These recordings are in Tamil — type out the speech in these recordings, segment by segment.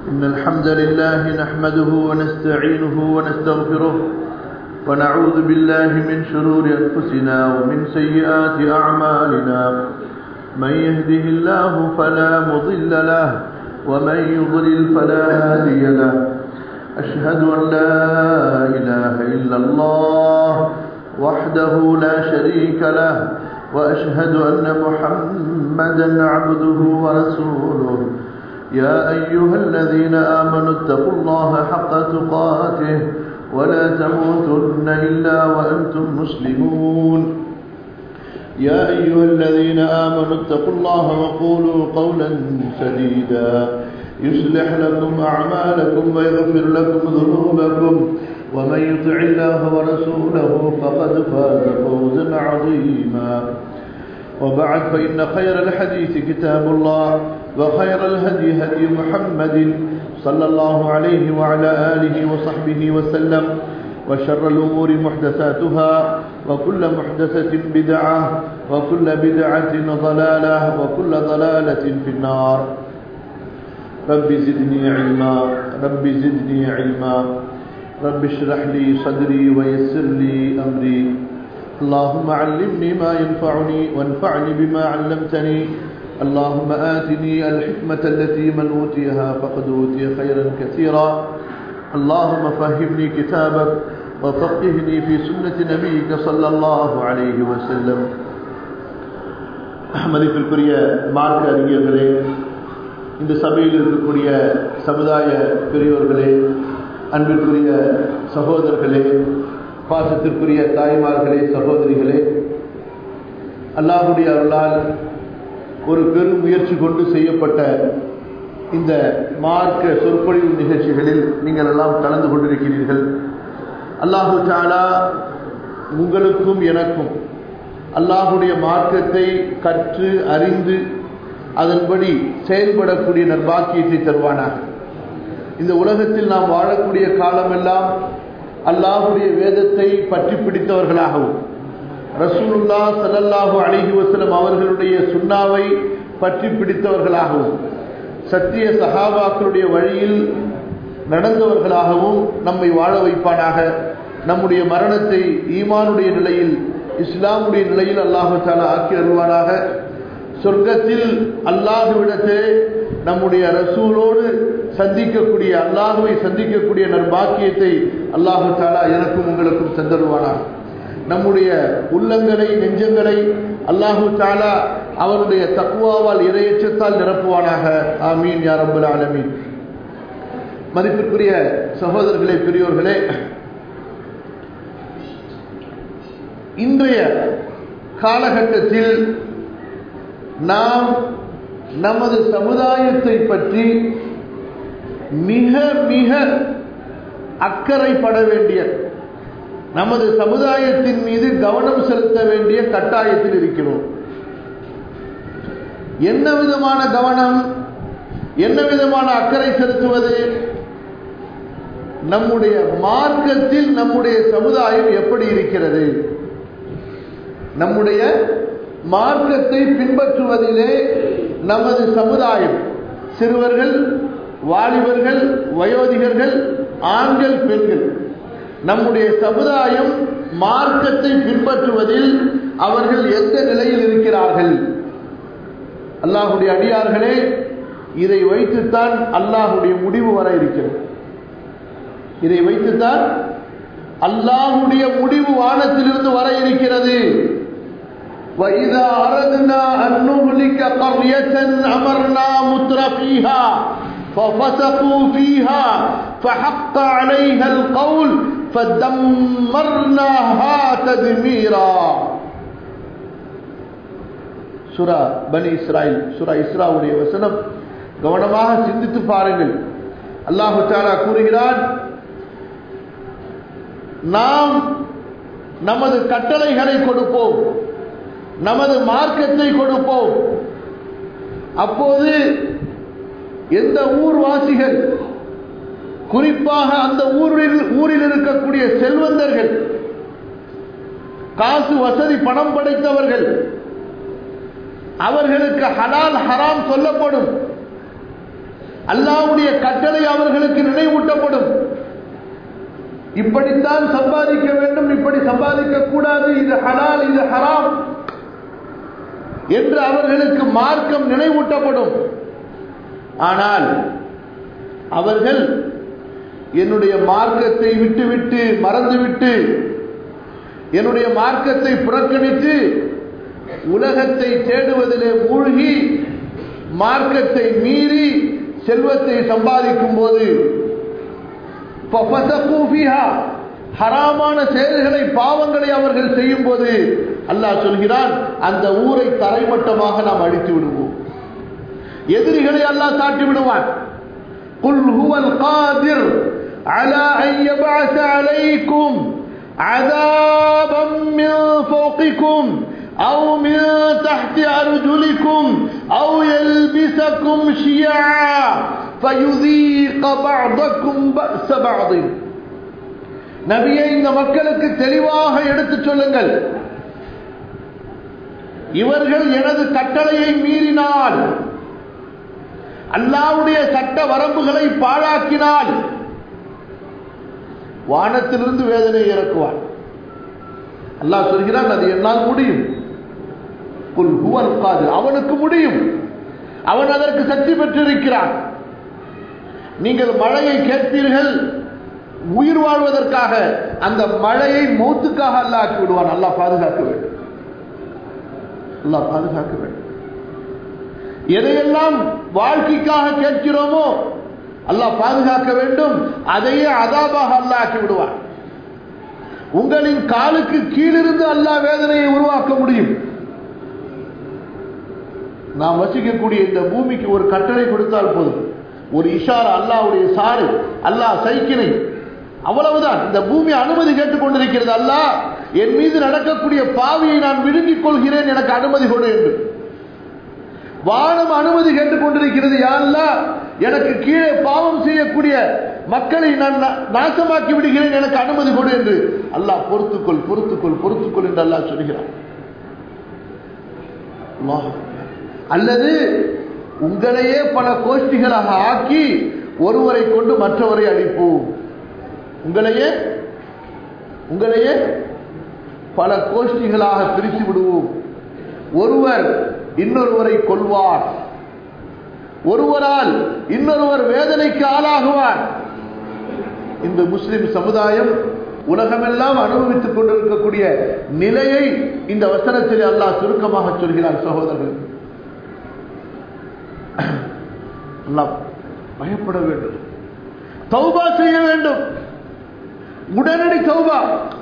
إن الحمد لله نحمده ونستعينه ونستغفره ونعوذ بالله من شرور أنفسنا ومن سيئات أعمالنا من يهده الله فلا مضل له ومن يضلل فلا هادي له أشهد أن لا إله إلا الله وحده لا شريك له وأشهد أن محمدا عبده ورسوله يا أيها الذين آمنوا اتقوا الله حق تقاته ولا تموتن إلا وأنتم مسلمون يا أيها الذين آمنوا اتقوا الله وقولوا قولا سديدا يصلح لكم أعمالكم ويغفر لكم ذنوبكم ومن يطع الله ورسوله فقد فاز فوزا عظيما وبعد فإن خير الحديث كتاب الله وخير الهدي هدي محمد صلى الله عليه وعلى آله وصحبه وسلم وشر الأمور محدثاتها وكل محدثة بدعة وكل بدعة ضلالة وكل ضلالة في النار رب زدني علما رب زدني علما رب اشرح لي صدري ويسر لي أمري اللهم علمني ما ينفعني وانفعني بما علمتني اللهم آتني الحكمة التي من أوتيها فقد أوتي خيرا كثيرا اللهم فهمني كتابك وفقهني في سنة نبيك صلى الله عليه وسلم மதிப்பிற்குரிய மார்க்க அறிஞர்களே இந்த சபையில் இருக்கக்கூடிய சமுதாய பெரியோர்களே அன்பிற்குரிய சகோதரர்களே பாசத்திற்குரிய தாய்மார்களே சகோதரிகளே அல்லாஹுடைய அருளால் ஒரு பெரும் முயற்சி கொண்டு செய்யப்பட்ட இந்த மார்க்க சொற்பொழிவு நிகழ்ச்சிகளில் நீங்கள் எல்லாம் கலந்து கொண்டிருக்கிறீர்கள் அல்லாஹு தாலா உங்களுக்கும் எனக்கும் அல்லாஹுடைய மார்க்கத்தை கற்று அறிந்து அதன்படி செயல்படக்கூடிய நற்பாக்கியத்தை தருவானாக இந்த உலகத்தில் நாம் வாழக்கூடிய காலமெல்லாம் அல்லாஹுடைய வேதத்தை பற்றி பிடித்தவர்களாகவும் ரசூலுல்லா சல்லல்லாஹு அலிஹி வசலம் அவர்களுடைய சுண்ணாவை பற்றி பிடித்தவர்களாகவும் சத்திய சஹாபாக்களுடைய வழியில் நடந்தவர்களாகவும் நம்மை வாழ வைப்பானாக நம்முடைய மரணத்தை ஈமானுடைய நிலையில் இஸ்லாமுடைய நிலையில் அல்லாஹு தாலா ஆக்கி அருள்வானாக சொர்க்கத்தில் அல்லாஹுவிடத்தே நம்முடைய ரசூலோடு சந்திக்கக்கூடிய அல்லாஹுவை சந்திக்கக்கூடிய நற்பாக்கியத்தை அல்லாஹு தாலா எனக்கும் உங்களுக்கும் தந்தருவானாக நம்முடைய உள்ளங்களை நெஞ்சங்களை அல்லாஹு தாலா அவருடைய தக்குவாவால் இரையச்சத்தால் நிரப்புவானாக ஆமீன் யார் அம்புல் ஆலமீன் மதிப்பிற்குரிய சகோதரர்களே பெரியோர்களே இன்றைய காலகட்டத்தில் நாம் நமது சமுதாயத்தை பற்றி மிக மிக அக்கறைப்பட வேண்டிய நமது சமுதாயத்தின் மீது கவனம் செலுத்த வேண்டிய கட்டாயத்தில் இருக்கிறோம் என்ன விதமான கவனம் என்ன விதமான அக்கறை செலுத்துவது நம்முடைய மார்க்கத்தில் நம்முடைய சமுதாயம் எப்படி இருக்கிறது நம்முடைய மார்க்கத்தை பின்பற்றுவதிலே நமது சமுதாயம் சிறுவர்கள் வாலிபர்கள் வயோதிகர்கள் ஆண்கள் பெண்கள் நம்முடைய சமுதாயம் மார்க்கத்தை பின்பற்றுவதில் அவர்கள் எந்த நிலையில் இருக்கிறார்கள் அல்லாஹுடைய அடியார்களே இதை வைத்துத்தான் அல்லாஹுடைய முடிவு வர இருக்கிறது இதை வைத்துத்தான் அல்லாஹுடைய முடிவு வானத்திலிருந்து வர இருக்கிறது وَإِذَا أَرَدْنَا أَن نُهْلِكَ قَرْيَةً أَمَرْنَا مُتْرَ فِيهَا فَفَسَقُوا فِيهَا فَحَقَّ عَلَيْهَا الْقَوْلُ فَدَمَّرْنَاهَا تَدْمِيرًا சுரா பனி இஸ்ராயில் சுரா இஸ்ராவுடைய வசனம் கவனமாக சிந்தித்து பாருங்கள் அல்லாஹு தாலா கூறுகிறான் நாம் நமது கட்டளைகளை கொடுப்போம் நமது மார்க்கத்தை கொடுப்போம் அப்போது எந்த ஊர்வாசிகள் குறிப்பாக அந்த ஊரில் ஊரில் இருக்கக்கூடிய செல்வந்தர்கள் காசு வசதி பணம் படைத்தவர்கள் அவர்களுக்கு ஹலால் ஹராம் சொல்லப்படும் அல்லாவுடைய கட்டளை அவர்களுக்கு நினைவூட்டப்படும் இப்படித்தான் சம்பாதிக்க வேண்டும் இப்படி சம்பாதிக்க கூடாது இது ஹலால் இது ஹராம் என்று அவர்களுக்கு மார்க்கம் நினைவூட்டப்படும் ஆனால் அவர்கள் என்னுடைய மார்க்கத்தை விட்டுவிட்டு மறந்துவிட்டு என்னுடைய மார்க்கத்தை புறக்கணித்து உலகத்தை தேடுவதிலே மூழ்கி மார்க்கத்தை மீறி செல்வத்தை சம்பாதிக்கும் போது ஹராமான செயல்களை பாவங்களை அவர்கள் செய்யும் போது அல்லாஹ் சொல்கிறான் அந்த ஊரை தரைமட்டமாக நாம் அழித்து விடுவோம் எதிரிகளை அல்லாஹ் சாட்டி விடுவான் قل هو القادر على أن يبعث عليكم عذابا من فوقكم أو من تحت أرجلكم أو يلبسكم شيعا فيذيق بعضكم بأس بعض நபியை இந்த மக்களுக்கு தெளிவாக எடுத்துச் சொல்லுங்கள் இவர்கள் எனது கட்டளையை மீறினால் அல்லாவுடைய சட்ட வரம்புகளை பாழாக்கினால் வானத்திலிருந்து வேதனை இறக்குவான் அல்லாஹ் சொல்கிறான் அது என்னால் முடியும் அவனுக்கு முடியும் அவன் அதற்கு சக்தி பெற்றிருக்கிறான் நீங்கள் மழையை கேட்பீர்கள் உயிர் வாழ்வதற்காக அந்த மழையை மௌத்துக்காக அல்ல ஆக்கி விடுவான் அல்லா பாதுகாக்க வேண்டும் அல்லா பாதுகாக்க வேண்டும் எதையெல்லாம் வாழ்க்கைக்காக கேட்கிறோமோ அல்லாஹ் பாதுகாக்க வேண்டும் அதையே அதாபாக அல்லா ஆக்கி விடுவான் உங்களின் காலுக்கு கீழிருந்து அல்லாஹ் வேதனையை உருவாக்க முடியும் நாம் வசிக்கக்கூடிய இந்த பூமிக்கு ஒரு கட்டளை கொடுத்தால் போதும் ஒரு இஷாரா அல்லாவுடைய சாறு அல்லாஹ் சைக்கினை அவ்வளவுதான் இந்த பூமி அனுமதி கேட்டுக் கொண்டிருக்கிறது அல்லாஹ் என் மீது நடக்கக்கூடிய பாவியை நான் விழுங்கிக் கொள்கிறேன் எனக்கு அனுமதி கொடு என்று வானம் அனுமதி கேட்டுக் கொண்டிருக்கிறது யாருலா எனக்கு கீழே பாவம் செய்யக்கூடிய மக்களை நான் நாசமாக்கி விடுகிறேன் எனக்கு அனுமதி கொடு என்று அல்லாஹ் பொறுத்துக்கொள் பொறுத்துக்கொள் பொறுத்துக்கொள் என்று அல்லாஹ் சொல்கிறான் அல்லது உங்களையே பல கோஷ்டிகளாக ஆக்கி ஒருவரை கொண்டு மற்றவரை அழிப்போம் உங்களையே உங்களையே பல கோஷ்டிகளாக பிரித்து விடுவோம் ஒருவர் இன்னொருவரை கொள்வார் ஒருவரால் இன்னொருவர் வேதனைக்கு ஆளாகுவார் இந்த முஸ்லிம் சமுதாயம் உலகமெல்லாம் அனுபவித்துக் கொண்டிருக்கக்கூடிய நிலையை இந்த வசனத்தில் அல்லாஹ் சுருக்கமாக சொல்கிறார் சகோதரர்கள் அல்லாஹ் பயப்பட வேண்டும் தௌபா செய்ய வேண்டும் உடனடி தௌபா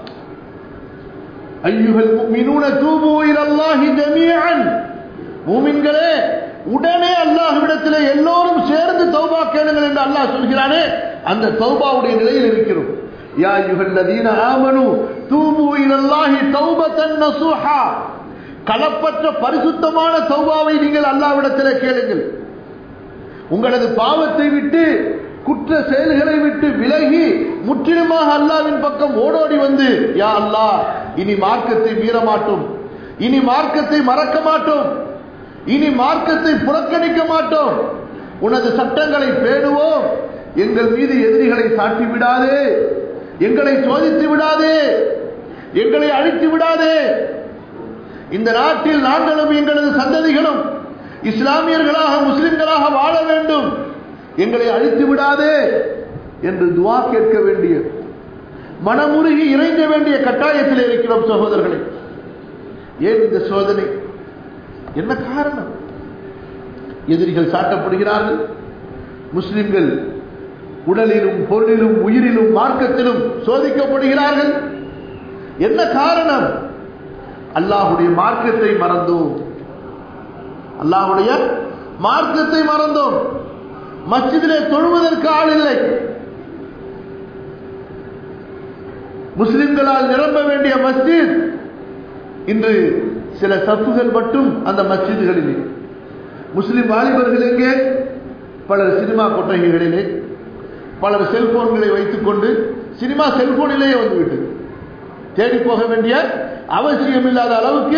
ஐயுகள் முஃமினூன தூபு இலல்லாஹி ஜமீஅன் மூமின்களே உடனே அல்லாஹ்விடத்திலே எல்லோரும் சேர்ந்து தௌபா கேளுங்கள் என்று அல்லாஹ் சொல்கிறானே அந்த தௌபாவுடைய நிலையில் இருக்கிறோம் யா அய்யுஹல்லதீன ஆமனு தூபு இலல்லாஹி தௌபத்தன் நசூஹா கலப்பற்ற பரிசுத்தமான தௌபாவை நீங்கள் அல்லாஹ்விடத்திலே கேளுங்கள் உங்களது பாவத்தை விட்டு குற்ற செயல்களை விட்டு விலகி முற்றிலுமாக அல்லாவின் பக்கம் ஓடோடி வந்து யா அல்லாஹ் இனி மார்க்கத்தை மீற மாட்டோம் இனி மார்க்கத்தை மறக்க மாட்டோம் இனி மார்க்கத்தை புறக்கணிக்க மாட்டோம் உனது சட்டங்களை பேணுவோம் எங்கள் மீது எதிரிகளை சாட்டி விடாதே எங்களை சோதித்து விடாதே எங்களை அழித்து விடாதே இந்த நாட்டில் நாங்களும் எங்களது சந்ததிகளும் இஸ்லாமியர்களாக முஸ்லிம்களாக வாழ வேண்டும் எங்களை அழித்து விடாதே என்று துவா கேட்க வேண்டிய மனமுருகி இறைஞ்ச வேண்டிய கட்டாயத்தில் இருக்கிறோம் சகோதரர்களே ஏன் இந்த சோதனை என்ன காரணம் எதிரிகள் சாட்டப்படுகிறார்கள் முஸ்லிம்கள் உடலிலும் பொருளிலும் உயிரிலும் மார்க்கத்திலும் சோதிக்கப்படுகிறார்கள் என்ன காரணம் அல்லாஹுடைய மார்க்கத்தை மறந்தோம் அல்லாஹுடைய மார்க்கத்தை மறந்தோம் மஸ்ஜிதிலே தொழுவதற்கு ஆள் இல்லை முஸ்லிம்களால் நிரம்ப வேண்டிய மஸ்ஜித் இன்று சில சப்புகள் மட்டும் அந்த மஸ்ஜிதுகளிலே முஸ்லிம் வாலிபர்கள் எங்கே பலர் சினிமா கொட்டகைகளிலே பலர் செல்போன்களை வைத்துக்கொண்டு சினிமா செல்போனிலேயே வந்துவிட்டது தேடி போக வேண்டிய அவசியம் இல்லாத அளவுக்கு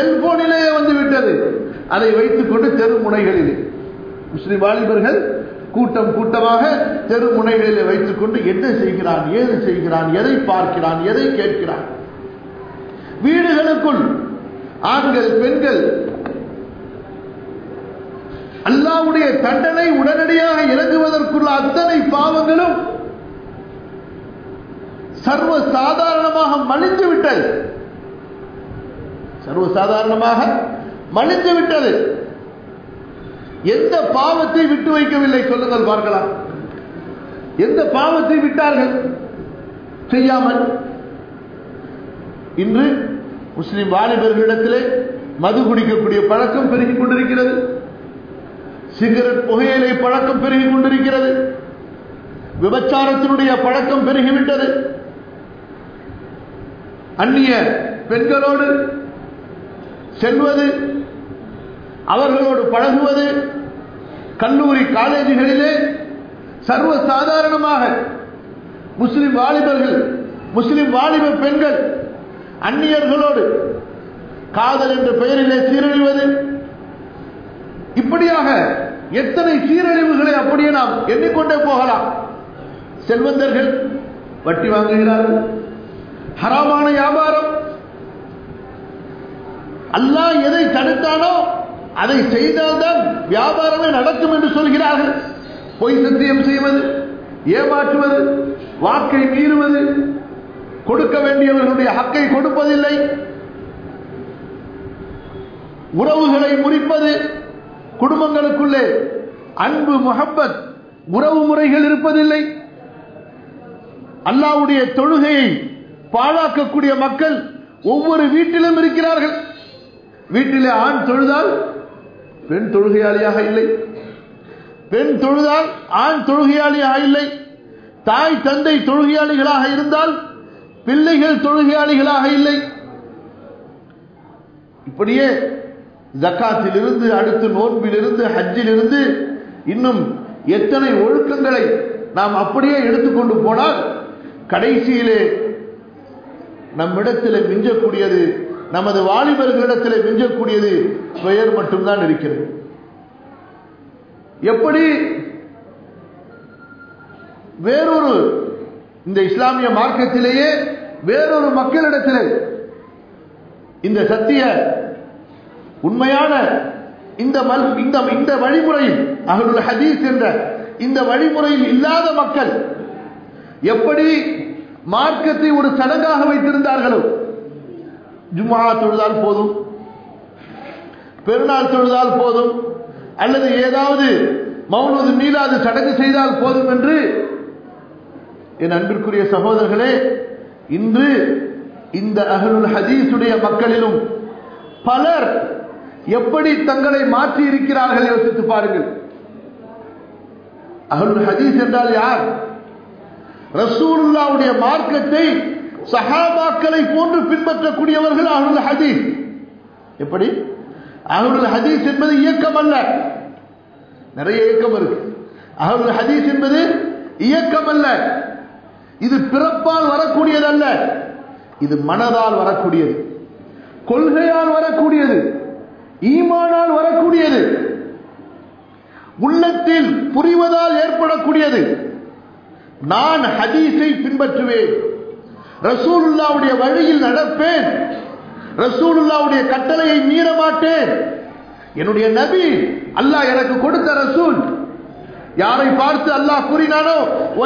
செல்போனிலேயே வந்து விட்டது அதை வைத்துக்கொண்டு தெரு முனைகளிலே முஸ்லிம் வாலிபர்கள் கூட்டம் கூட்டமாக தெரு முனைகளில் வைத்துக் கொண்டு என்ன செய்கிறான் ஏது செய்கிறான் எதை பார்க்கிறான் எதை கேட்கிறான் வீடுகளுக்குள் ஆண்கள் பெண்கள் அல்லாவுடைய தண்டனை உடனடியாக இறங்குவதற்குள்ள அத்தனை பாவங்களும் சர்வ சாதாரணமாக மலிந்து விட்டது சர்வ சாதாரணமாக மலிந்து விட்டது எந்த பாவத்தை விட்டு வைக்கவில்லை சொல்லுங்கள் பார்க்கலாம் எந்த பாவத்தை விட்டார்கள் செய்யாமல் இன்று முஸ்லிம் வாலிபர்களிடத்திலே மது குடிக்கக்கூடிய பழக்கம் பெருகிக் கொண்டிருக்கிறது சிகரெட் புகையிலை பழக்கம் பெருகிக் கொண்டிருக்கிறது விபச்சாரத்தினுடைய பழக்கம் பெருகிவிட்டது அந்நிய பெண்களோடு செல்வது அவர்களோடு பழகுவது கல்லூரி காலேஜுகளிலே சர்வ சாதாரணமாக முஸ்லிம் வாலிபர்கள் முஸ்லிம் வாலிப பெண்கள் அந்நியர்களோடு காதல் என்ற பெயரிலே சீரழிவது இப்படியாக எத்தனை சீரழிவுகளை அப்படியே நாம் எண்ணிக்கொண்டே போகலாம் செல்வந்தர்கள் வட்டி வாங்குகிறார்கள் ஹராமான வியாபாரம் அல்லாஹ் எதை தடுத்தானோ அதை செய்தால்தான் வியாபாரமே நடக்கும் என்று சொல்கிறார்கள் பொய் சத்தியம் செய்வது ஏமாற்றுவது வாக்கை மீறுவது கொடுக்க வேண்டியவர்களுடைய ஹக்கை கொடுப்பதில்லை உறவுகளை முறிப்பது குடும்பங்களுக்குள்ளே அன்பு முகப்பத் உறவு முறைகள் இருப்பதில்லை அல்லாவுடைய தொழுகையை பாழாக்கக்கூடிய மக்கள் ஒவ்வொரு வீட்டிலும் இருக்கிறார்கள் வீட்டிலே ஆண் தொழுதால் பெண் தொழுகையாளியாக இல்லை பெண் தொழுதால் ஆண் தொழுகையாளியாக இல்லை தாய் தந்தை தொழுகையாளிகளாக இருந்தால் பிள்ளைகள் தொழுகையாளிகளாக இல்லை இப்படியே ஜக்காத்திலிருந்து அடுத்து நோன்பிலிருந்து ஹஜ்ஜிலிருந்து இன்னும் எத்தனை ஒழுக்கங்களை நாம் அப்படியே எடுத்துக்கொண்டு போனால் கடைசியிலே நம்மிடத்தில் மிஞ்சக்கூடியது நமது வாலிபர்களிடத்தில் மிஞ்சக்கூடியது பெயர் மட்டும்தான் இருக்கிறது எப்படி வேறொரு இந்த இஸ்லாமிய மார்க்கத்திலேயே வேறொரு மக்களிடத்தில் இந்த சத்திய உண்மையான இந்த இந்த இந்த வழிமுறையில் அகலுல் ஹதீஸ் என்ற இந்த வழிமுறையில் இல்லாத மக்கள் எப்படி மார்க்கத்தை ஒரு சடங்காக வைத்திருந்தார்களோ ஜும்மா தொழுதால் போதும் பெருநாள் தொழுதால் போதும் அல்லது ஏதாவது மௌனது மீளாது சடங்கு செய்தால் போதும் என்று என் அன்பிற்குரிய சகோதரர்களே இன்று இந்த அகலுல் ஹதீஸுடைய மக்களிலும் பலர் எப்படி தங்களை மாற்றி இருக்கிறார்கள் யோசித்து பாருங்கள் அகலுல் ஹதீஸ் என்றால் யார் ரசூலுல்லாவுடைய மார்க்கத்தை சஹாபாக்களை போன்று பின்பற்றக்கூடியவர்கள் அகலுல் ஹதீஸ் எப்படி அகலுல் ஹதீஸ் என்பது இயக்கம் அல்ல நிறைய இயக்கம் இருக்கு அகலுல் ஹதீஸ் என்பது இயக்கம் அல்ல இது பிறப்பால் வரக்கூடியது அல்ல இது மனதால் வரக்கூடியது கொள்கையால் வரக்கூடியது ஈமானால் வரக்கூடியது உள்ளத்தில் புரிவதால் ஏற்படக்கூடியது நான் ஹதீஸை பின்பற்றுவேன் ரசூலுல்லாவுடைய வழியில் நடப்பேன் ரசூலுல்லாவுடைய கட்டளையை மீற மாட்டேன் என்னுடைய நபி அல்லாஹ் எனக்கு கொடுத்த ரசூல் யாரை பார்த்து அல்லாஹ் கூறினானோ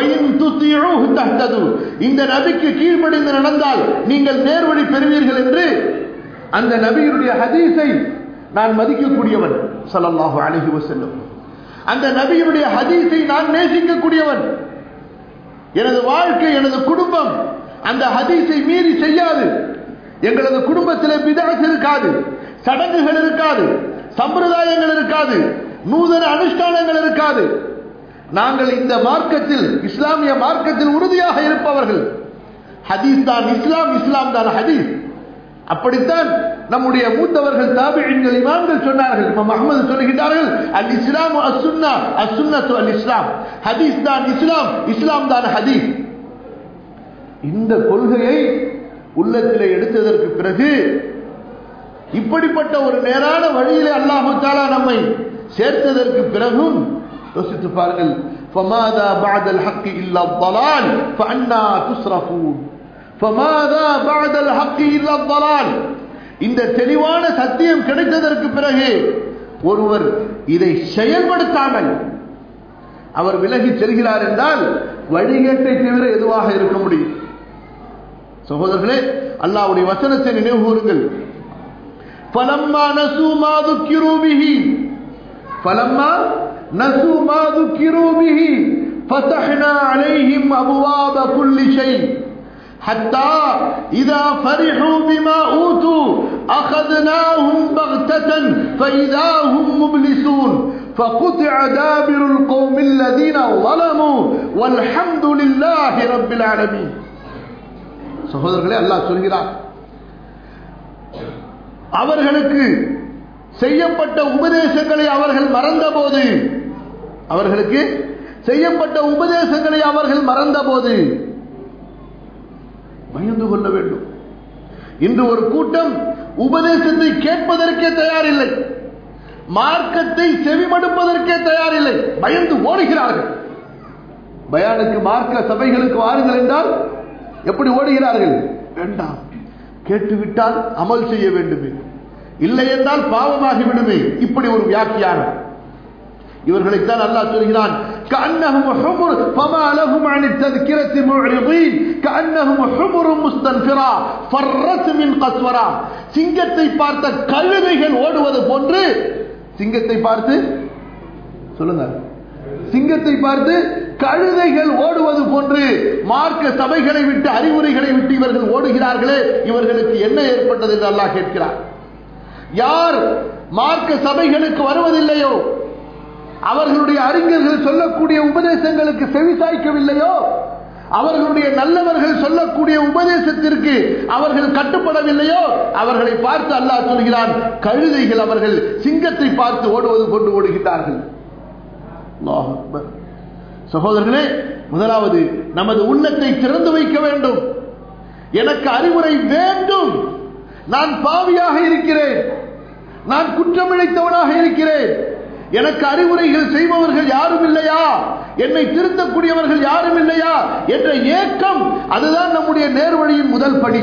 இந்த நபிக்கு கீழ்ப்படிந்து நடந்தால் நீங்கள் நேர்வழி பெறுவீர்கள் என்று அந்த நபியினுடைய ஹதீஸை நான் மதிக்கக்கூடியவன் சல்லல்லாஹு அழகி வசல்லம் அந்த நபியினுடைய ஹதீஸை நான் நேசிக்கக்கூடியவன் எனது வாழ்க்கை எனது குடும்பம் அந்த ஹதீஸை மீறி செய்யாது எங்களது குடும்பத்தில் பிதாஸ் இருக்காது சடங்குகள் இருக்காது சம்பிரதாயங்கள் இருக்காது நூதன அனுஷ்டானங்கள் இருக்காது நாங்கள் இந்த மார்க்கத்தில் இஸ்லாமிய மார்க்கத்தில் உறுதியாக இருப்பவர்கள் ஹதீஸ் தான் இஸ்லாம் இஸ்லாம் தான் ஹதீஸ் அப்படித்தான் நம்முடைய மூத்தவர்கள் தாபிழிங்கள் இமாம்கள் சொன்னார்கள் இமாம் அஹமது சொல்லுகிறார்கள் அல் இஸ்லாம் அசுன்னா அசுன்னத்து அல் இஸ்லாம் ஹதீஸ் தான் இஸ்லாம் இஸ்லாம் தான் ஹதீஸ் இந்த கொள்கையை உள்ளத்தில் எடுத்ததற்கு பிறகு இப்படிப்பட்ட ஒரு நேரான வழியிலே அல்லாஹு தாலா நம்மை சேர்த்ததற்கு பிறகும் யோசித்து பாருங்கள் فماذا بعد الحق الا الضلال فانا تصرفون فماذا بعد الحق الا الضلال இந்த தெளிவான சத்தியம் கிடைத்ததற்கு பிறகு ஒருவர் இதை செயல்படுத்தாமல் அவர் விலகி செல்கிறார் என்றால் வழிகேட்டை தவிர எதுவாக இருக்க முடியும் சகோதரர்களே அல்லாவுடைய வசனத்தை நினைவு கூறுங்கள் فلما نسوا ما ذكروا به فلما نسوا ما ذكروا به فتحنا عليهم أبواب كل شيء حتى إذا فرحوا بما أوتوا أخذناهم بغتة فإذا هم مبلسون فقطع دابر القوم الذين ظلموا والحمد لله رب العالمين சகோதரர்களே அல்லாஹ் சொல்கிறார் அவர்களுக்கு செய்யப்பட்ட உபதேசங்களை அவர்கள் மறந்தபோது அவர்களுக்கு செய்யப்பட்ட உபதேசங்களை அவர்கள் மறந்தபோது பயந்து கொள்ள வேண்டும் இன்று ஒரு கூட்டம் உபதேசத்தை கேட்பதற்கே தயாரில்லை மார்க்கத்தை செவிமடுப்பதற்கே தயாரில்லை பயந்து ஓடுகிறார்கள் பயானுக்கு மார்க்க சபைகளுக்கு வாருங்கள் என்றால் எப்படி ஓடுகிறார்கள் வேண்டாம் கேட்டுவிட்டால் அமல் செய்ய வேண்டுமே இல்லை என்றால் பாவமாகி விடுமே இப்படி ஒரு வியாக்கியானம் இவர்களைத்தான் அல்லாஹ் சொல்கிறான் كأنهم حمر فما لهم عن التذكرة معرضين كأنهم حمر مستنفرة فرت من قسورة சிங்கத்தை பார்த்த கழுதைகள் ஓடுவது போன்று சிங்கத்தை பார்த்து சொல்லுங்க சிங்கத்தை பார்த்து கழுதைகள் ஓடுவது போன்று மார்க்க சபைகளை விட்டு அறிவுரைகளை விட்டு இவர்கள் ஓடுகிறார்களே இவர்களுக்கு என்ன ஏற்பட்டது என்று அல்லாஹ் கேட்கிறார் யார் மார்க்க சபைகளுக்கு வருவதில்லையோ அவர்களுடைய அறிஞர்கள் சொல்லக்கூடிய உபதேசங்களுக்கு செவிசாய்க்கவில்லையோ அவர்களுடைய நல்லவர்கள் சொல்லக்கூடிய உபதேசத்திற்கு அவர்கள் கட்டுப்படவில்லையோ அவர்களை பார்த்து அல்லாஹ் சொல்கிறான் கழுதைகள் அவர்கள் சிங்கத்தை பார்த்து ஓடுவது கொண்டு ஓடுகிறார்கள் அல்லாஹ் அக்பர். சகோதரர்களே முதலாவது நமது உள்ளத்தை திறந்து வைக்க வேண்டும் எனக்கு அறிவுரை வேண்டும் நான் பாவியாக இருக்கிறேன் நான் குற்றமிழைத்தவனாக இருக்கிறேன் எனக்கு அறிவுரைகள் செய்பவர்கள் யாரும் இல்லையா என்னை திருத்தக்கூடியவர்கள் யாரும் இல்லையா என்ற ஏக்கம் அதுதான் நம்முடைய நேர்வழியின் முதல் படி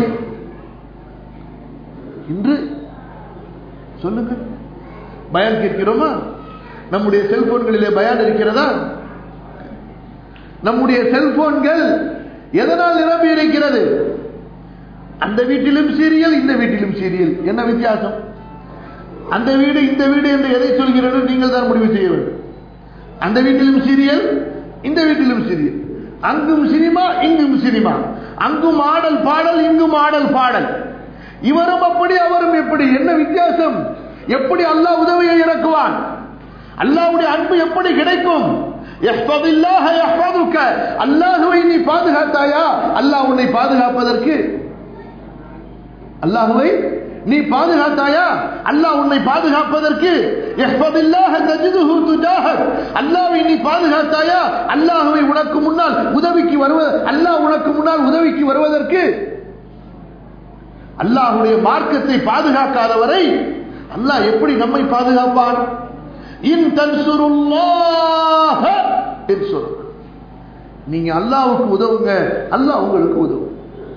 இன்று சொல்லுங்க பயான் கேட்கிறோமா நம்முடைய செல்போன்களிலே பயான் இருக்கிறதா நம்முடைய செல்போன்கள் எதனால் நிரம்பி இருக்கிறது அந்த வீட்டிலும் சீரியல் இந்த வீட்டிலும் சீரியல் என்ன வித்தியாசம் அந்த வீடு இந்த வீடு என்று எதை சொல்கிறது நீங்கள் தான் முடிவு செய்ய வேண்டும் அந்த வீட்டிலும் சீரியல் இந்த வீட்டிலும் சீரியல் அங்கும் சினிமா இங்கும் சினிமா அங்கும் ஆடல் பாடல் இங்கும் ஆடல் பாடல் இவரும் அப்படி அவரும் எப்படி என்ன வித்தியாசம் எப்படி அல்லாஹ் உதவியை இறக்குவான் அல்லாஹ்வுடைய அன்பு எப்படி கிடைக்கும் யஹ்ஃபதில்லாஹ யஹ்ஃபதுக அல்லாஹ்வை நீ பாதுகாத்தாயா அல்லாஹ் உன்னை பாதுகாப்பதற்கு அல்லாஹ்வை நீ பாதுகாத்தாயா அல்லாஹ் உன்னை பாதுகாப்பதற்கு யஹ்ஃபதில்லாஹ தஜிதுஹு துஜாஹக் அல்லாஹ்வை நீ பாதுகாத்தாயா அல்லாஹ்வை உனக்கு முன்னால் உதவிக்கு வருவ அல்லாஹ் உனக்கு முன்னால் உதவிக்கு வருவதற்கு அல்லாஹ்வுடைய மார்க்கத்தை பாதுகாக்காதவரை அல்லாஹ் எப்படி நம்மை பாதுகாப்பான் இன் தன்சுருல்லாஹ இன்சுருக் நீங்க அல்லாஹ்வுக்கு உதவுங்க அல்லாஹ் உங்களுக்கு உதவும்